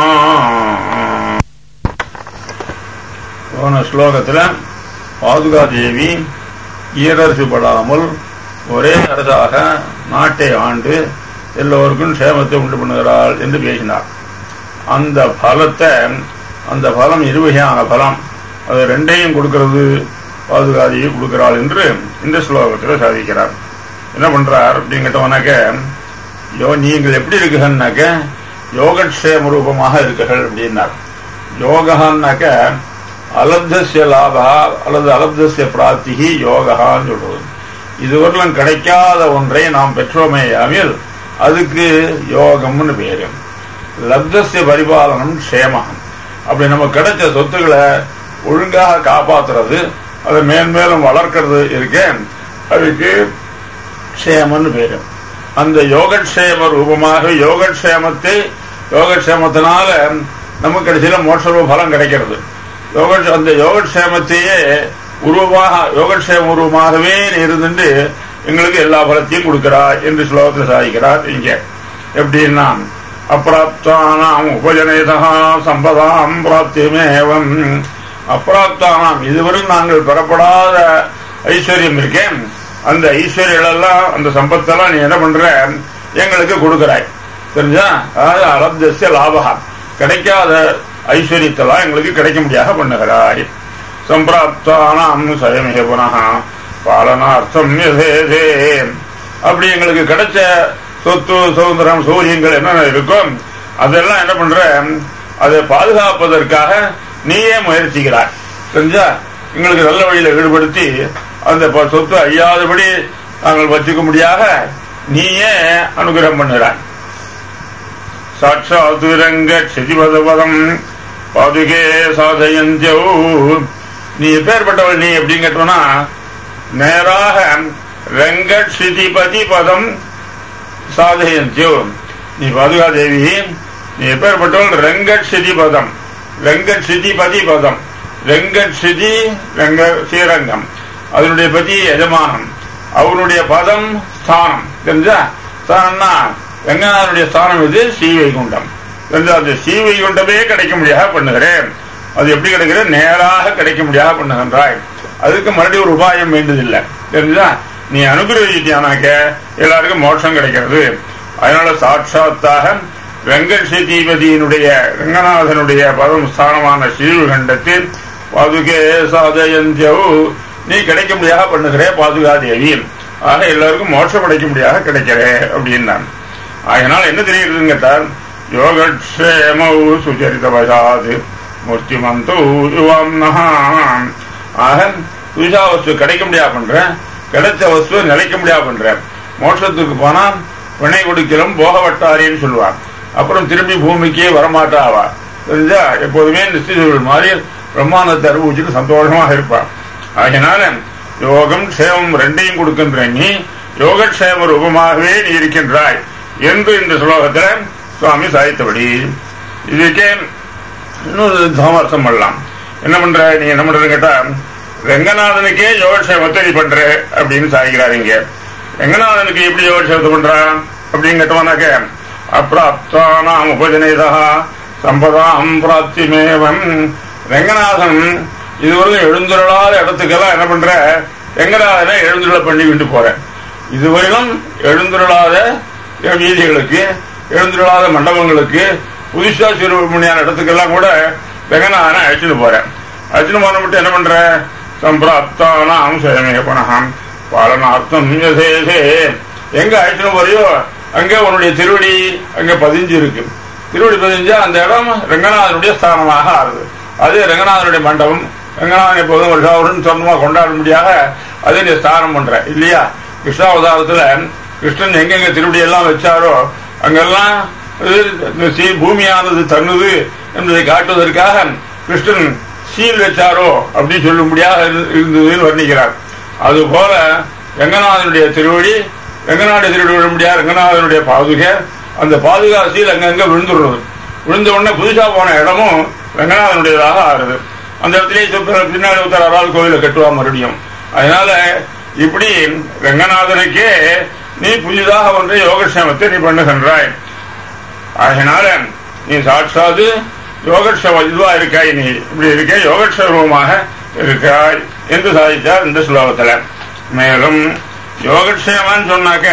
போன ஸ்லோகத்தில் பாதுகாதேவி ஈரரசு படாமல் ஒரே அரசாக நாட்டை ஆண்டு எல்லோருக்கும் க்ஷேமத்தை உண்டு பண்ணுகிறாள் என்று பேசினார் அந்த பலத்தை அந்த பலம் இருவகையான பலம் அது ரெண்டையும் கொடுக்கிறது பாதுகாதியை கொடுக்கிறாள் என்று இந்த ஸ்லோகத்தில் சாதிக்கிறார் என்ன பண்றார் அப்படின்னு கேட்டவனாக்க யோ நீங்கள் எப்படி இருக்குகன்னாக்க யோகக்ஷேம ரூபமாக இருக்குகள் அப்படின்னார் யோகான்னாக்க அலப்தசிய லாபா அல்லது அலப்தசிய பிராப்திகி யோகான்னு சொல்றது இதுவரையிலும் கிடைக்காத ஒன்றை நாம் பெற்றோமேயாமில் அதுக்கு யோகம்னு பேரு லப்தசிய பரிபாலனம் க்ஷேமம் அப்படி நம்ம கிடைச்ச சொத்துக்களை ஒழுங்காக காப்பாத்துறது அதை மேன்மேலும் வளர்க்கறது இருக்கேன் அதுக்கு க்ஷேமன்னு பேரு அந்த யோகக்ஷேம ரூபமாக யோகக்ஷேமத்தை யோகக்ஷேமத்தினால நமக்கு கடைசியில மோட்ச பலம் கிடைக்கிறது யோக அந்த யோகக்ஷேமத்தையே உருவமாக யோகக்ஷேம உருவமாகவே இருந்துட்டு எங்களுக்கு எல்லா பலத்தையும் கொடுக்கிறார் என்று ஸ்லோகத்தில் சாதிக்கிறார் இங்க எப்படின்னா அப்பிராப்தானாம் உபஜனேதா சம்பதாம் பிராப்தியமேவம் அப்பிராப்தானாம் இதுவரை நாங்கள் பெறப்படாத ஐஸ்வர்யம் இருக்கேன் அந்த ஐஸ்வர்யம் எல்லாம் அந்த சம்பத்தெல்லாம் நீ என்ன பண்ற எங்களுக்கு கொடுக்கிறாய் தெரிஞ்சா அதாவது அலப்தசிய லாபகா கிடைக்காத ஐஸ்வர்யத்தெல்லாம் எங்களுக்கு கிடைக்க முடியாத பண்ணுகிறாய் சம்பிராப்தானாம் சயமிக புனக பாலனார்த்தம் யதேதே அப்படி எங்களுக்கு கிடைச்ச சொத்து சுதந்திரம் சூரியங்கள் என்னென்ன இருக்கும் அதெல்லாம் என்ன பண்ற அதை பாதுகாப்பதற்காக நீயே முயற்சிக்கிறாய் தெரிஞ்சா எங்களுக்கு நல்ல வழியில ஈடுபடுத்தி அந்த ப- சொத்து அழியாதபடி நாங்கள் வச்சுக்க முடியாத நீயே அனுகிரகம் பண்ணுகிறாய் சாட்சாதுரங்க க்ஷதிபதபதம் பாதுகே சாதயந்தியோ நீ எப்பேற்பட்டவள் நீ எப்படின்னு கேட்டோம்னா நேராக ரங்க க்ஷிதிபதி பதம் சாதயந்தியோ நீ பாதுகாதேவி நீ எப்பேற்பட்டவள் ரங்கட்சிதி பதம் ரங்கட்சிதிபதி பதம் ரங்கட்சிதி ரங்க ஸ்ரீரங்கம் அதனுடைய பதி எஜமானம் அவனுடைய பதம் ஸ்தானம் தெரிஞ்சா ஸ்தானம்னா ரங்கநாதனுடைய ஸ்தானம் இது ஸ்ரீவைகுண்டம் தெரிஞ்சா அந்த ஸ்ரீவைகுண்டமே கிடைக்க முடியாத பண்ணுகிறேன் அது எப்படி கிடைக்கிறது நேராக கிடைக்க முடியாத பண்ணுகின்றாய் அதுக்கு மறுபடியும் ஒரு உபாயம் வேண்டியதில்லை தெரிஞ்சா நீ அனுகிரகித்தியானாக்க எல்லாருக்கும் மோட்சம் கிடைக்கிறது அதனால சாட்சாத்தாக வெங்கட்சதீபதியினுடைய ரங்கநாதனுடைய பதம் ஸ்தானமான ஸ்ரீவிகண்டத்தில் பாதுகே சாதயந்தியவு நீ கிடைக்க முடியாத பண்ணுகிறே பாதுகாதேவி ஆக எல்லாருக்கும் மோட்சம் கிடைக்க முடியாத கிடைக்கிறே அப்படின்னான் அதனால் என்ன தெரியுதுன்னு கேட்டால் யோகக்ஷேமௌ சுச்சரிதவசாது மூர்த்திமந்தோ யுவாம்னஹாம் ஆக துஷா வஸ்து கிடைக்க முடியா பண்ற கிடைச்ச வஸ்து நிலைக்க முடியா பண்ற மோட்சத்துக்கு போனா வினை கொடுக்கிறோம் போக வட்டாரின்னு சொல்லுவார் அப்புறம் திரும்பி பூமிக்கே வரமாட்டாவா தெரிஞ்சா எப்போதுமே நிச்சயம் மாதிரி பிரம்மாண்டத்தை அனுபவிச்சுட்டு சந்தோஷமாக இருப்பார் ஆகினால யோகம் க்ஷேமம் ரெண்டையும் கொடுக்கின்ற நீ யோகக்ஷேம ரூபமாகவே நீ இருக்கின்றாய் என்று இந்த ஸ்லோகத்துல சுவாமி சாதித்தபடி இதுக்கே இன்னொரு சமர்த்தம் பண்ணலாம் என்ன பண்ற நீ என்ன பண்றது கேட்டா ரங்கநாதனுக்கே யோகக்ஷேமத்தை நீ பண்ற அப்படின்னு சாதிக்கிறார் இங்க ரங்கநாதனுக்கு எப்படி யோகக்ஷேமத்தை பண்றா அப்படின்னு கேட்டோம்னாக்க அப்பிராப்தானாம் உபஜனேதா சம்பதாம் பிராப்திமேவம் ரங்கநாதன் இதுவரைக்கும் எழுந்துருளாத இடத்துக்கெல்லாம் என்ன பண்ற ரங்கநாதனை எழுந்துருள பண்ணி விட்டு போறேன் இதுவரையிலும் எழுந்துருளாத வீதிகளுக்கு எழுந்துருளாத மண்டபங்களுக்கு புதுசா சிறுமணியான இடத்துக்கெல்லாம் கூட ரங்கநாதனை அழைச்சிட்டு போறேன் அழைச்சிட்டு போன மட்டும் என்ன பண்ற சம்பிராப்தானாம் சேமே பணகம் பாலனார்த்தம் யசேசே எங்க அழைச்சிட்டு போறியோ அங்க உன்னுடைய திருவடி அங்க பதிஞ்சு இருக்கு திருவடி பதிஞ்சா அந்த இடம் ரங்கநாதனுடைய ஸ்தானமாக ஆறுது அது ரங்கநாதனுடைய மண்டபம் ரங்கநாதன் எப்போதும் வருஷாவுடன் சொந்தமா கொண்டாட முடியாத அதை நீ ஸ்தானம் பண்ற இல்லையா கிருஷ்ணாவதாரத்துல கிருஷ்ணன் எங்கெங்க திருவடி எல்லாம் வச்சாரோ அங்கெல்லாம் இந்த சீ- பூமியானது தன்னுது என்பதை காட்டுவதற்காக கிருஷ்ணன் சீல் வச்சாரோ அப்படின்னு சொல்லும்படியாக இரு- இருந்ததுன்னு வர்ணிக்கிறார் அதுபோல ரங்கநாதனுடைய திருவடி ரங்கநாத திருவடி விழும்படியா ரங்கநாதனுடைய பாதுகை அந்த பாதுகா சீல் அங்கங்க விழுந்துடுறது விழுந்த உடனே புதுசா போன இடமும் ரங்கநாதனுடையதாக ஆறுது அந்த இடத்துலயே சுத்த- பின்னாடி ஒருத்தர் அறால் கோயிலை கட்டுவா மறுபடியும் அதனால இப்படி ரங்கநாதனுக்கே நீ புதிதாக ஒன்றை யோகக்ஷேமத்தை நீ பண்ணுகின்றாய் ஆகினால நீ சாட்சாது யோகக்ஷம இதுவா இருக்காய் நீ இப்படி இருக்க யோகக்ஷேமமாக இருக்காய் என்று சாதித்தார் இந்த ஸ்லோகத்துல மேலும் யோகக்ஷேமன்னு சொன்னாக்க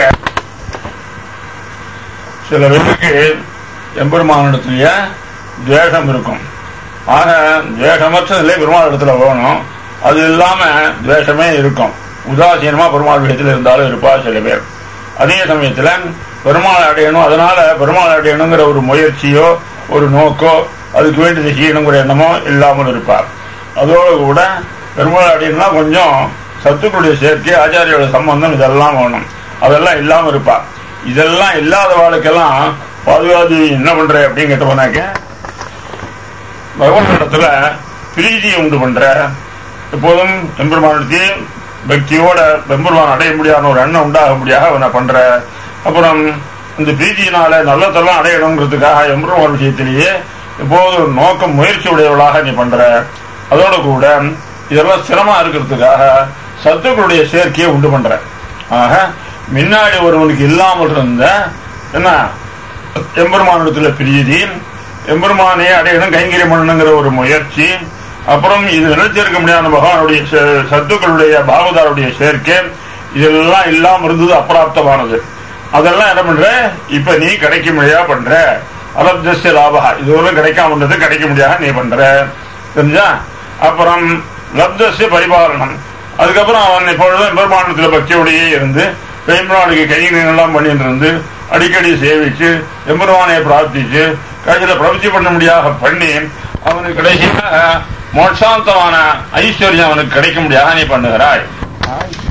சில பேருக்கு எம்பெருமானிடத்திலேயே துவேஷம் இருக்கும் ஆக துவேஷமற்றதிலே பெருமாள் இடத்துல போகணும் அது இல்லாம துவேஷமே இருக்கும் உதாசீனமா பெருமாள் விஷயத்தில் இருந்தாலும் இருப்பா சில பேர் அதே சமயத்துல பெருமாள் அடையணும் அதனால பெருமாள் அடையணுங்கிற ஒரு முயற்சியோ ஒரு நோக்கோ அதுக்கு வேண்டியது செய்யணுங்கிற எண்ணமோ இல்லாமல் இருப்பார் அதோடு கூட பெருமாள் அடையணும்னா கொஞ்சம் சத்துக்களுடைய சேர்க்கை ஆச்சாரியோட சம்பந்தம் இதெல்லாம் வேணும் அதெல்லாம் இல்லாம இருப்பார் இதெல்லாம் இல்லாத வாழ்க்கெல்லாம் பாதுகாதி என்ன பண்ற அப்படின்னு கேட்ட போனாக்க பகவான் இடத்துல பிரீதியை உண்டு பண்ற எப்போதும் எம்பெருமானத்தை பக்தியோட பெம்பெருமான் அடைய முடியாத ஒரு எண்ணம் உண்டாக முடியாத அவனை பண்ற அப்புறம் இந்த பிரீதியினால நல்லதெல்லாம் அடையணுங்கிறதுக்காக எம்பெருமான் விஷயத்திலேயே எப்போது ஒரு நோக்கம் முயற்சி உடையவளாக நீ பண்ற அதோட கூட இதெல்லாம் சிரமமா இருக்கிறதுக்காக சத்துக்களுடைய சேர்க்கையை உண்டு பண்ற ஆக முன்னாடி ஒருவனுக்கு இல்லாமல் இருந்த என்ன எம்பெருமானிடத்துல பிரீதி எம்பெருமானே அடையணும் கைங்கரியம் பண்ணணுங்கிற ஒரு முயற்சி அப்புறம் இது நினைச்சிருக்க முடியாத பகவானுடைய ச- சத்துக்களுடைய பாவதாருடைய சேர்க்கை இதெல்லாம் இல்லாம இருந்தது அப்பிராப்தமானது அதெல்லாம் என்ன பண்ற இப்ப நீ கிடைக்க முடியா பண்ற அலப்தஸ்ய லாபகா இதுவரை கிடைக்காம இருந்தது கிடைக்க முடியாத நீ பண்ற தெரிஞ்சா அப்புறம் லப்தஸ்ய பரிபாலனம் அதுக்கப்புறம் அவன் இப்பொழுதும் பெருமானத்துல பக்தியோடையே இருந்து பெருமானுக்கு கைங்கெல்லாம் பண்ணிட்டு இருந்து அடிக்கடி சேவிச்சு எம்பெருமானை பிரார்த்திச்சு கடைசியில பிரவர்த்தி பண்ண முடியாத பண்ணி அவனுக்கு கடைசியாக மோட்சாந்தமான ஐஸ்வர்யம் அவனுக்கு கிடைக்க முடியாத நீ பண்ணுகிறாய்